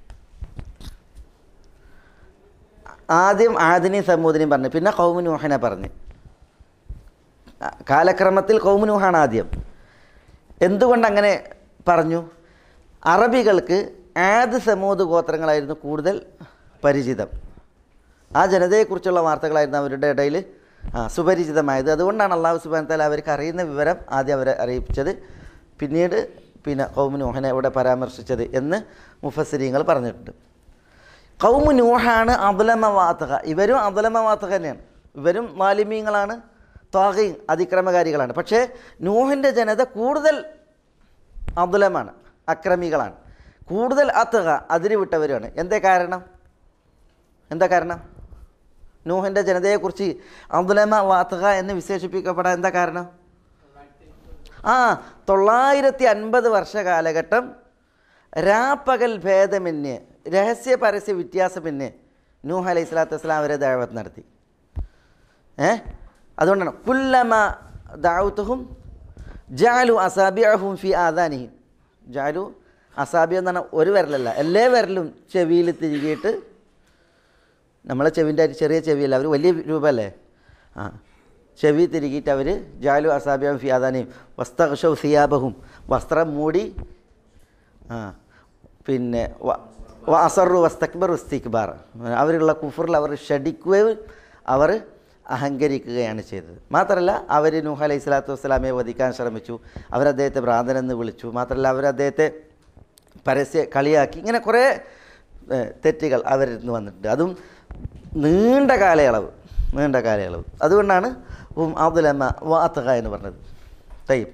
ആദ്യം ആദിനെയും സമൂദിനെയും പറഞ്ഞു പിന്നെ കൗമു നൂഹിനെ പറഞ്ഞു കാലക്രമത്തിൽ കൗമു നൂഹാണ് ആദ്യം എന്തുകൊണ്ട് അങ്ങനെ പറഞ്ഞു അറബികൾക്ക് ആദ് സമൂത് ഗോത്രങ്ങളായിരുന്നു കൂടുതൽ പരിചിതം ആ ജനതയെക്കുറിച്ചുള്ള വാർത്തകളായിരുന്നു അവരുടെ ഇടയിൽ ആ, സുപരിചിതമായത് അതുകൊണ്ടാണ് അള്ളാഹു സുബാൻ താല അവർക്ക് അറിയുന്ന വിവരം ആദ്യം അവരെ അറിയിച്ചത് പിന്നീട് പിന്നെ കൗമു നൂഹനെ ഇവിടെ പരാമർശിച്ചത് എന്ന് മുഫസ്സിരിങ്ങൾ പറഞ്ഞിട്ടുണ്ട് കൗമു നൂഹാണ് അബുലമ വാത്തക ഇവരും അബുലമ വാത്തക തന്നെയാണ് ഇവരും മാലിമീങ്ങളാണ് ത്വാഗയും അതിക്രമകാരികളാണ് പക്ഷേ നൂഹിൻ്റെ ജനത കൂടുതൽ അബുലമാണ് അക്രമികളാണ് കൂടുതൽ അത്തക അതിര് വിട്ടവരാണ് എന്തേ കാരണം എന്താ കാരണം നൂഹിൻ്റെ ജനതയെക്കുറിച്ച് അബ്ദുലമ വാത്തക എന്ന് വിശേഷിപ്പിക്കപ്പെടാൻ എന്താ കാരണം ആ തൊള്ളായിരത്തി അൻപത് വർഷ കാലഘട്ടം രാപ്പകൽ ഭേദമന്യേ രഹസ്യ പരസ്യ വ്യത്യാസമന്യേ നൂഹ് അലൈഹി സ്വലാത്തു വസ്സലാം അവരെ ദാവത്ത് നടത്തി ഏ അതുകൊണ്ടാണ് കുല്ലമ ദാവത്തുഹും ജാലു അസാബിഅഹും ഫി ആദാനിഹിം ജാലു അസാബി എന്ന് പറഞ്ഞാൽ ഒരു വിരലല്ല എല്ലാ വിരലും ചെവിയിൽ തിരികിയിട്ട് നമ്മളെ ചെവിൻ്റെ അരി ചെറിയ ചെവിയല്ല അവർ വലിയ രൂപമല്ലേ ആ ചെവി തിരികിയിട്ട് അവർ ജാലു അസാബിയും ഫിയാദാനെയും വസ്തഷൗ സിയാബഹും വസ്ത്രം മൂടി ആ പിന്നെ വ- വ അസറു വസ്തക്ബർ ഉസ്തിക്ബാർ അവരുള്ള കുഫറിൽ അവർ ഷടിക്കുകയും അവർ അഹങ്കരിക്കുകയാണ് ചെയ്തത് മാത്രമല്ല അവർ നൂഹ് അലൈഹി സ്വലാത്തു വസ്സലാമയെ വധിക്കാൻ ശ്രമിച്ചു അവരദ്ദേഹത്തെ ഭ്രാന്തനെന്ന് വിളിച്ചു മാത്രമല്ല അവർ അദ്ദേഹത്തെ പരസ്യ കളിയാക്കി ഇങ്ങനെ കുറേ ഏഹ്, തെറ്റുകൾ അവരിൽ നിന്ന് വന്നിട്ടുണ്ട് അതും നീണ്ട കാലയളവ് നീണ്ട കാലയളവ് അതുകൊണ്ടാണ് ഉം അബ്ദുലമ്മ വാത്തക എന്ന് പറഞ്ഞത് തയ്യം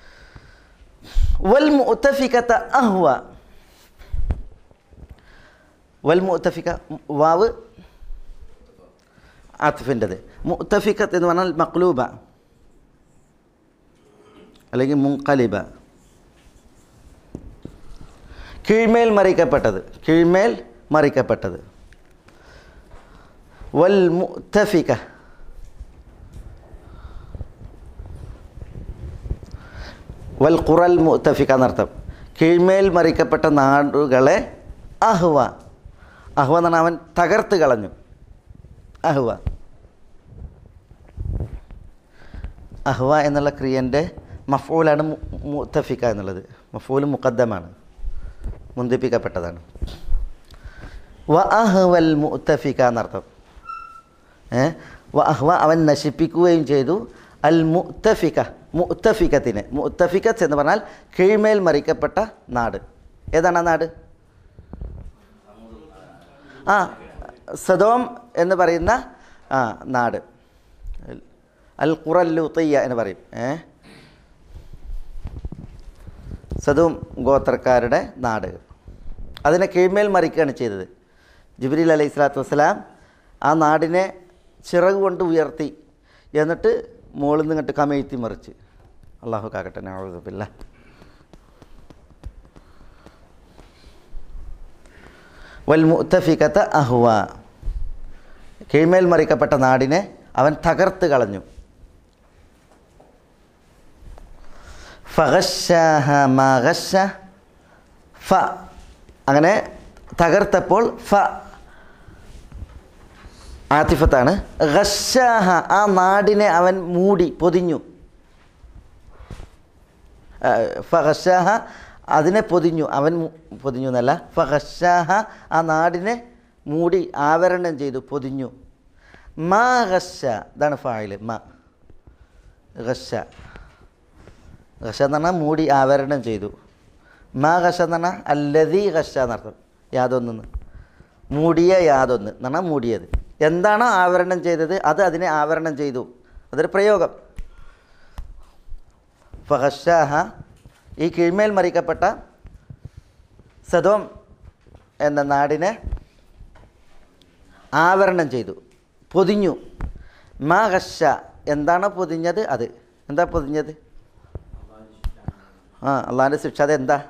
വൽ മുത്തഫിക്കത്ത അഹ്വ വൽ മുത്തഫിക്ക വാവ് ആത്തിഫിൻ്റെത് മുത്തഫിക്കത്ത് എന്ന് പറഞ്ഞാൽ മക്ലൂബ അല്ലെങ്കിൽ മുൻകലിബ കീഴ്മേൽ മറിക്കപ്പെട്ടത് കീഴ്മേൽ മറിക്കപ്പെട്ടത് വൽ മുത്തഫിക വൽ ഖുറൽ മുത്തഫിക എന്നർത്ഥം കീഴ്മേൽ മറിക്കപ്പെട്ട നാടുകളെ അഹ്വ അഹ്വ എന്ന് പറഞ്ഞാൽ അവൻ തകർത്ത് കളഞ്ഞു അഹ്വ അഹ്വ എന്നുള്ള ക്രിയൻ്റെ മഫൂലാണ് മു- മുത്തഫിക്ക എന്നുള്ളത് മഫൂൽ മുഖദ്ദമാണ് മുന്തിപ്പിക്കപ്പെട്ടതാണ് വ അഹ്വൽ മുത്തഫിക്ക എന്നർത്ഥം ഏ വ അഹ്വ അവൻ നശിപ്പിക്കുകയും ചെയ്തു അൽ മുത്തഫിക്ക മുത്തഫിക്കത്തിന് മുത്തഫിക്കത്ത് എന്ന് പറഞ്ഞാൽ കീഴ്മേൽ മറിക്കപ്പെട്ട നാട് ഏതാണ് ആ നാട് ആ സദോം എന്ന് പറയുന്ന ആ നാട് അൽ ഖുറല്ലുത്തയ്യ എന്ന് പറയും ഏ സദൂം ഗോത്രക്കാരുടെ നാട് അതിനെ കീഴ്മേൽ മറിക്കുകയാണ് ചെയ്തത് ജിബ്രീൽ അലൈഹി സ്വലാത്തു വസ്സലാം ആ നാടിനെ ചിറക് കൊണ്ട് ഉയർത്തി എന്നിട്ട് മുകളിൽ നിന്ന് ഇങ്ങോട്ട് കമഴ്ത്തി മറിച്ച് അള്ളാഹു കാക്കട്ടെ നൗദുബില്ല വൽ മുത്തഫിക്കത്ത് അഹ്വ കീഴ്മേൽ മറിക്കപ്പെട്ട നാടിനെ അവൻ തകർത്ത് കളഞ്ഞു ഫഗശാഹ മഗശ ഫ അങ്ങനെ തകർത്തപ്പോൾ ഫ ആത്തിഫത്താണ് ഗഷാഹ ആ നാടിനെ അവൻ മൂടി പൊതിഞ്ഞു ഫഹഷാഹ അതിനെ പൊതിഞ്ഞു അവൻ മു- പൊതിഞ്ഞു എന്നല്ല ഫഹഷാഹ ആ നാടിനെ മൂടി ആവരണം ചെയ്തു പൊതിഞ്ഞു മാ ഗഷ ഇതാണ് ഫായിൽ മ ഗഷ ഗഷ എന്ന് പറഞ്ഞാൽ മൂടി ആവരണം ചെയ്തു മാ ഗഷ എന്ന് പറഞ്ഞാൽ അല്ലതീ ഗഷ എന്നർത്ഥം യാതൊന്നെന്ന് മൂടിയ യാതൊന്ന് എന്ന് പറഞ്ഞാൽ മൂടിയത് എന്താണോ ആവരണം ചെയ്തത് അത് അതിനെ ആവരണം ചെയ്തു അതൊരു പ്രയോഗം ഫഹഷാഹ ഈ കീഴ്മേൽ മറിക്കപ്പെട്ട സദോം എന്ന നാടിനെ ആവരണം ചെയ്തു പൊതിഞ്ഞു മാ ഹഷ എന്താണോ പൊതിഞ്ഞത് അത് എന്താ പൊതിഞ്ഞത് ആ അള്ളാഹിൻ്റെ ശിക്ഷ അത് എന്താ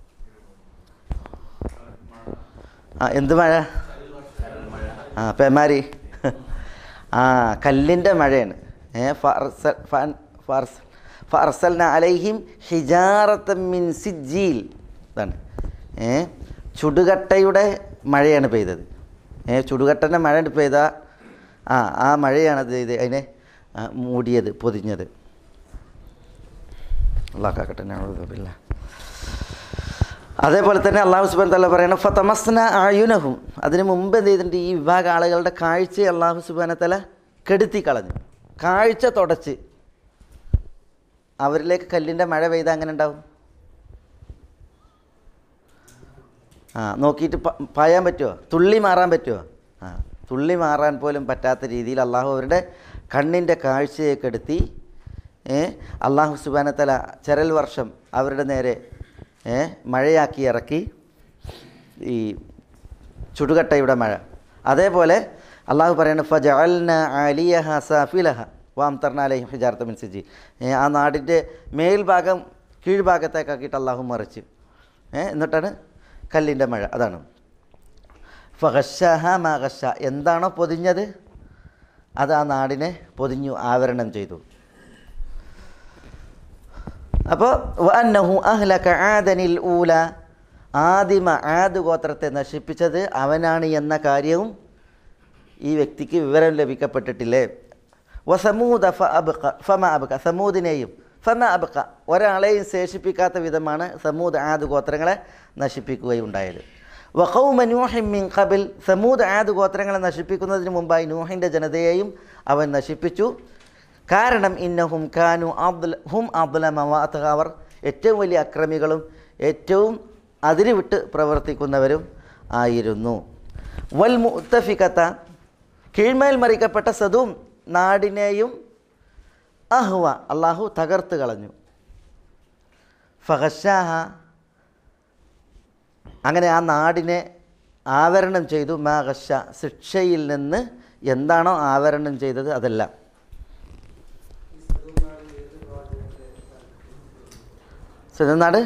ആ എന്ത് മഴ ആ പേമാരി ആ കല്ലിൻ്റെ മഴയാണ് ഏ ഫർസൽ ഫൻ ഫർസ് ഫർസൽന അലൈഹിം ഹിജാറത്തൻ മിൻ സിജ്ജീൽ ഇതാണ് ഏ ചുടുകട്ടയുടെ മഴയാണ് പെയ്തത് ഏ ചുടുകട്ടൻ്റെ മഴ പെയ്ത ആ ആ മഴയാണ് അത് ഇത് അതിനെ ആ, മൂടിയത് പൊതിഞ്ഞത് അള്ളാഹ് കാക്കട്ടെ നഅൂദു ബില്ലാ അതേപോലെ തന്നെ അള്ളാഹു സുബാൻ തല്ല പറയണം ഫതമസ്ന ആയുനഹും അതിന് മുമ്പ് എന്ത് ചെയ്തിട്ടുണ്ട് ഈ വിഭാഗ ആളുകളുടെ കാഴ്ച അള്ളാഹു സുബാന തല കെടുത്തി കളഞ്ഞു കാഴ്ച തുടച്ച് അവരിലേക്ക് കല്ലിൻ്റെ മഴ പെയ്താൽ അങ്ങനെ ഉണ്ടാവും ആ നോക്കിയിട്ട് പ- പായാൻ പറ്റുമോ തുള്ളി മാറാൻ പറ്റുമോ ആ തുള്ളി മാറാൻ പോലും പറ്റാത്ത രീതിയിൽ അള്ളാഹു അവരുടെ കണ്ണിൻ്റെ കാഴ്ചയെ കെടുത്തി ഏ അള്ളാഹു സുബാനത്തല ചരൽ വർഷം അവരുടെ നേരെ ഏ മഴയാക്കി ഇറക്കി ഈ ചുടുകട്ടയുടെ മഴ അതേപോലെ അള്ളാഹു പറയുന്നത് ഫജഅൽന ആലിയഹ സാഫിലഹ വാം തർണാലയും ഹിജാർത്ത മിൻസിജി ആ നാടിൻ്റെ മേൽഭാഗം കീഴ്ഭാഗത്തേക്കാക്കിയിട്ട് അള്ളാഹു മറിച്ച് ഏ എന്നിട്ടാണ് കല്ലിൻ്റെ മഴ അതാണ് ഫഹഷഹ മഹഷ എന്താണോ പൊതിഞ്ഞത് അത് ആ നാടിനെ പൊതിഞ്ഞു ആവരണം ചെയ്തു അപ്പോൾ വന്നഹു അഹ്ലക ആദനിൽ ഊല ആദിമ ആദ് ഗോത്രത്തെ നശിപ്പിച്ചത് അവനാണ് എന്ന കാര്യവും ഈ വ്യക്തിക്ക് വിവരം ലഭിക്കപ്പെട്ടിട്ടില്ലേ വസമൂദ ഫ അബ്ക ഫമ അബ്ക സമൂദിനെയും ഫമ അബ്ക ഒരാളെയും ശേഷിപ്പിക്കാത്ത വിധമാണ് സമൂദ് ആദ് ഗോത്രങ്ങളെ നശിപ്പിക്കുകയുണ്ടായത് വഖൗമ നൂഹിൻ മിൻ ഖബിൽ സമൂദ് ആദ് ഗോത്രങ്ങളെ നശിപ്പിക്കുന്നതിന് മുമ്പായി നൂഹിൻ്റെ ജനതയെയും അവൻ നശിപ്പിച്ചു കാരണം ഇന്നഹും കാനു അബ്ദുൽ ഹും അബ്ദുലമവാത്ത അവർ ഏറ്റവും വലിയ അക്രമികളും ഏറ്റവും അതിരുവിട്ട് പ്രവർത്തിക്കുന്നവരും ആയിരുന്നു വൽ മുത്തഫിക്കത്ത കീഴ്മേൽ മറിക്കപ്പെട്ട സദും നാടിനെയും അഹ്വ അള്ളാഹു തകർത്ത് കളഞ്ഞു ഫഹഷാഹ അങ്ങനെ ആ നാടിനെ ആവരണം ചെയ്തു മാഹഷ ശിക്ഷയിൽ നിന്ന് എന്താണോ ആവരണം ചെയ്തത് അതെല്ലാം സിതനാട്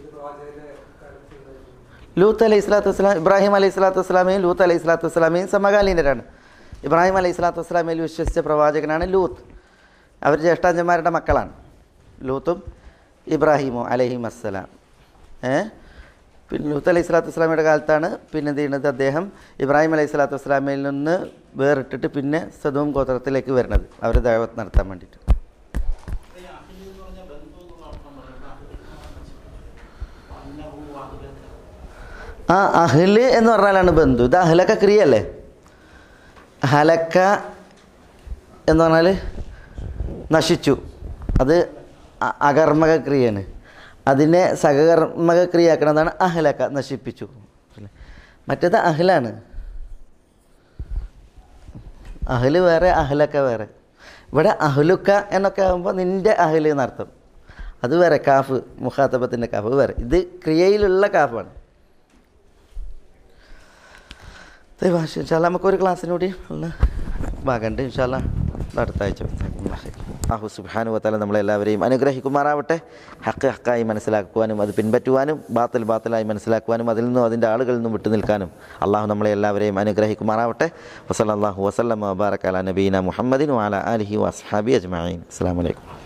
ലൂത്ത് അലൈഹി സ്വലാത്തു വസ്സലാം ഇബ്രാഹിം അലൈഹി സ്വലാത്തു വസ്സലാമയും ലൂത്ത് അലൈഹി സ്വലാത്തു വസ്സലാമയും സമകാലീനരാണ് ഇബ്രാഹിം അലൈഹി സ്വലാത്തു വസ്സലാമയിൽ വിശ്വസിച്ച പ്രവാചകനാണ് ലൂത്ത് അവർ ജ്യേഷ്ഠാഞ്ചന്മാരുടെ മക്കളാണ് ലൂത്തും ഇബ്രാഹിമും അലഹിം അസ്സലാം ഏ പിന്നെ ലൂത്ത് അലൈഹി സ്വലാത്തു വസ്സലാമയുടെ കാലത്താണ് പിന്നെ എന്ത് ചെയ്യുന്നത് അദ്ദേഹം ഇബ്രാഹിം അലൈഹി സ്വലാത്തു വസ്സലാമയിൽ നിന്ന് വേറിട്ടിട്ട് പിന്നെ സദൂം ഗോത്രത്തിലേക്ക് വരുന്നത് അവർ ദൈവത്ത് നടത്താൻ വേണ്ടിയിട്ട് ആ അഹ്ല് എന്ന് പറഞ്ഞാലാണ് ബന്ധു ഇത് അഹ്ലക്ക ക്രിയ അല്ലേ ഹലക്ക എന്ന് പറഞ്ഞാൽ നശിച്ചു അത് അ- അകർമ്മക ക്രിയയാണ് അതിനെ സഹകർമ്മക ക്രിയയാക്കണതാണ് അഹ്ലക്ക നശിപ്പിച്ചു മറ്റേത് അഹ്ലാണ് അഹ്ല് വേറെ അഹ്ലക്ക വേറെ ഇവിടെ അഹ്ലുക്ക എന്നൊക്കെ ആകുമ്പോൾ നിൻ്റെ അഹ്ല് എന്നർത്ഥം അത് വേറെ കാഫ് മുഖാത്തബത്തിൻ്റെ കാഫ് വേറെ ഇത് ക്രിയയിലുള്ള കാഫാണ് ഭാഷ ഇൻഷാല്ല നമുക്കൊരു ക്ലാസ്സിനൂടി ഉള്ള ഭാഗമുണ്ട് ഇൻഷാല്ല അടുത്ത ആഴ്ച അഹു സുബാനു വത്താല നമ്മളെല്ലാവരെയും അനുഗ്രഹിക്കുമാറാവട്ടെ ഹക്ക് ഹക്കായി മനസ്സിലാക്കുവാനും അത് പിൻപറ്റുവാനും ബാത്തിൽ ബാത്തിലായി മനസ്സിലാക്കുവാനും അതിൽ നിന്നും അതിൻ്റെ ആളുകളിൽ നിന്നും വിട്ടു നിൽക്കാനും അള്ളാഹു നമ്മളെ എല്ലാവരെയും അനുഗ്രഹിക്കുമാറാവട്ടെ വസല്ലാഹു വസ്ലം വബാറക്കാല നബീന മുഹമ്മദിൻ വാല അലഹി വസ്ഹാബി അജ്മാൻ അസ്സാം വലൈക്കും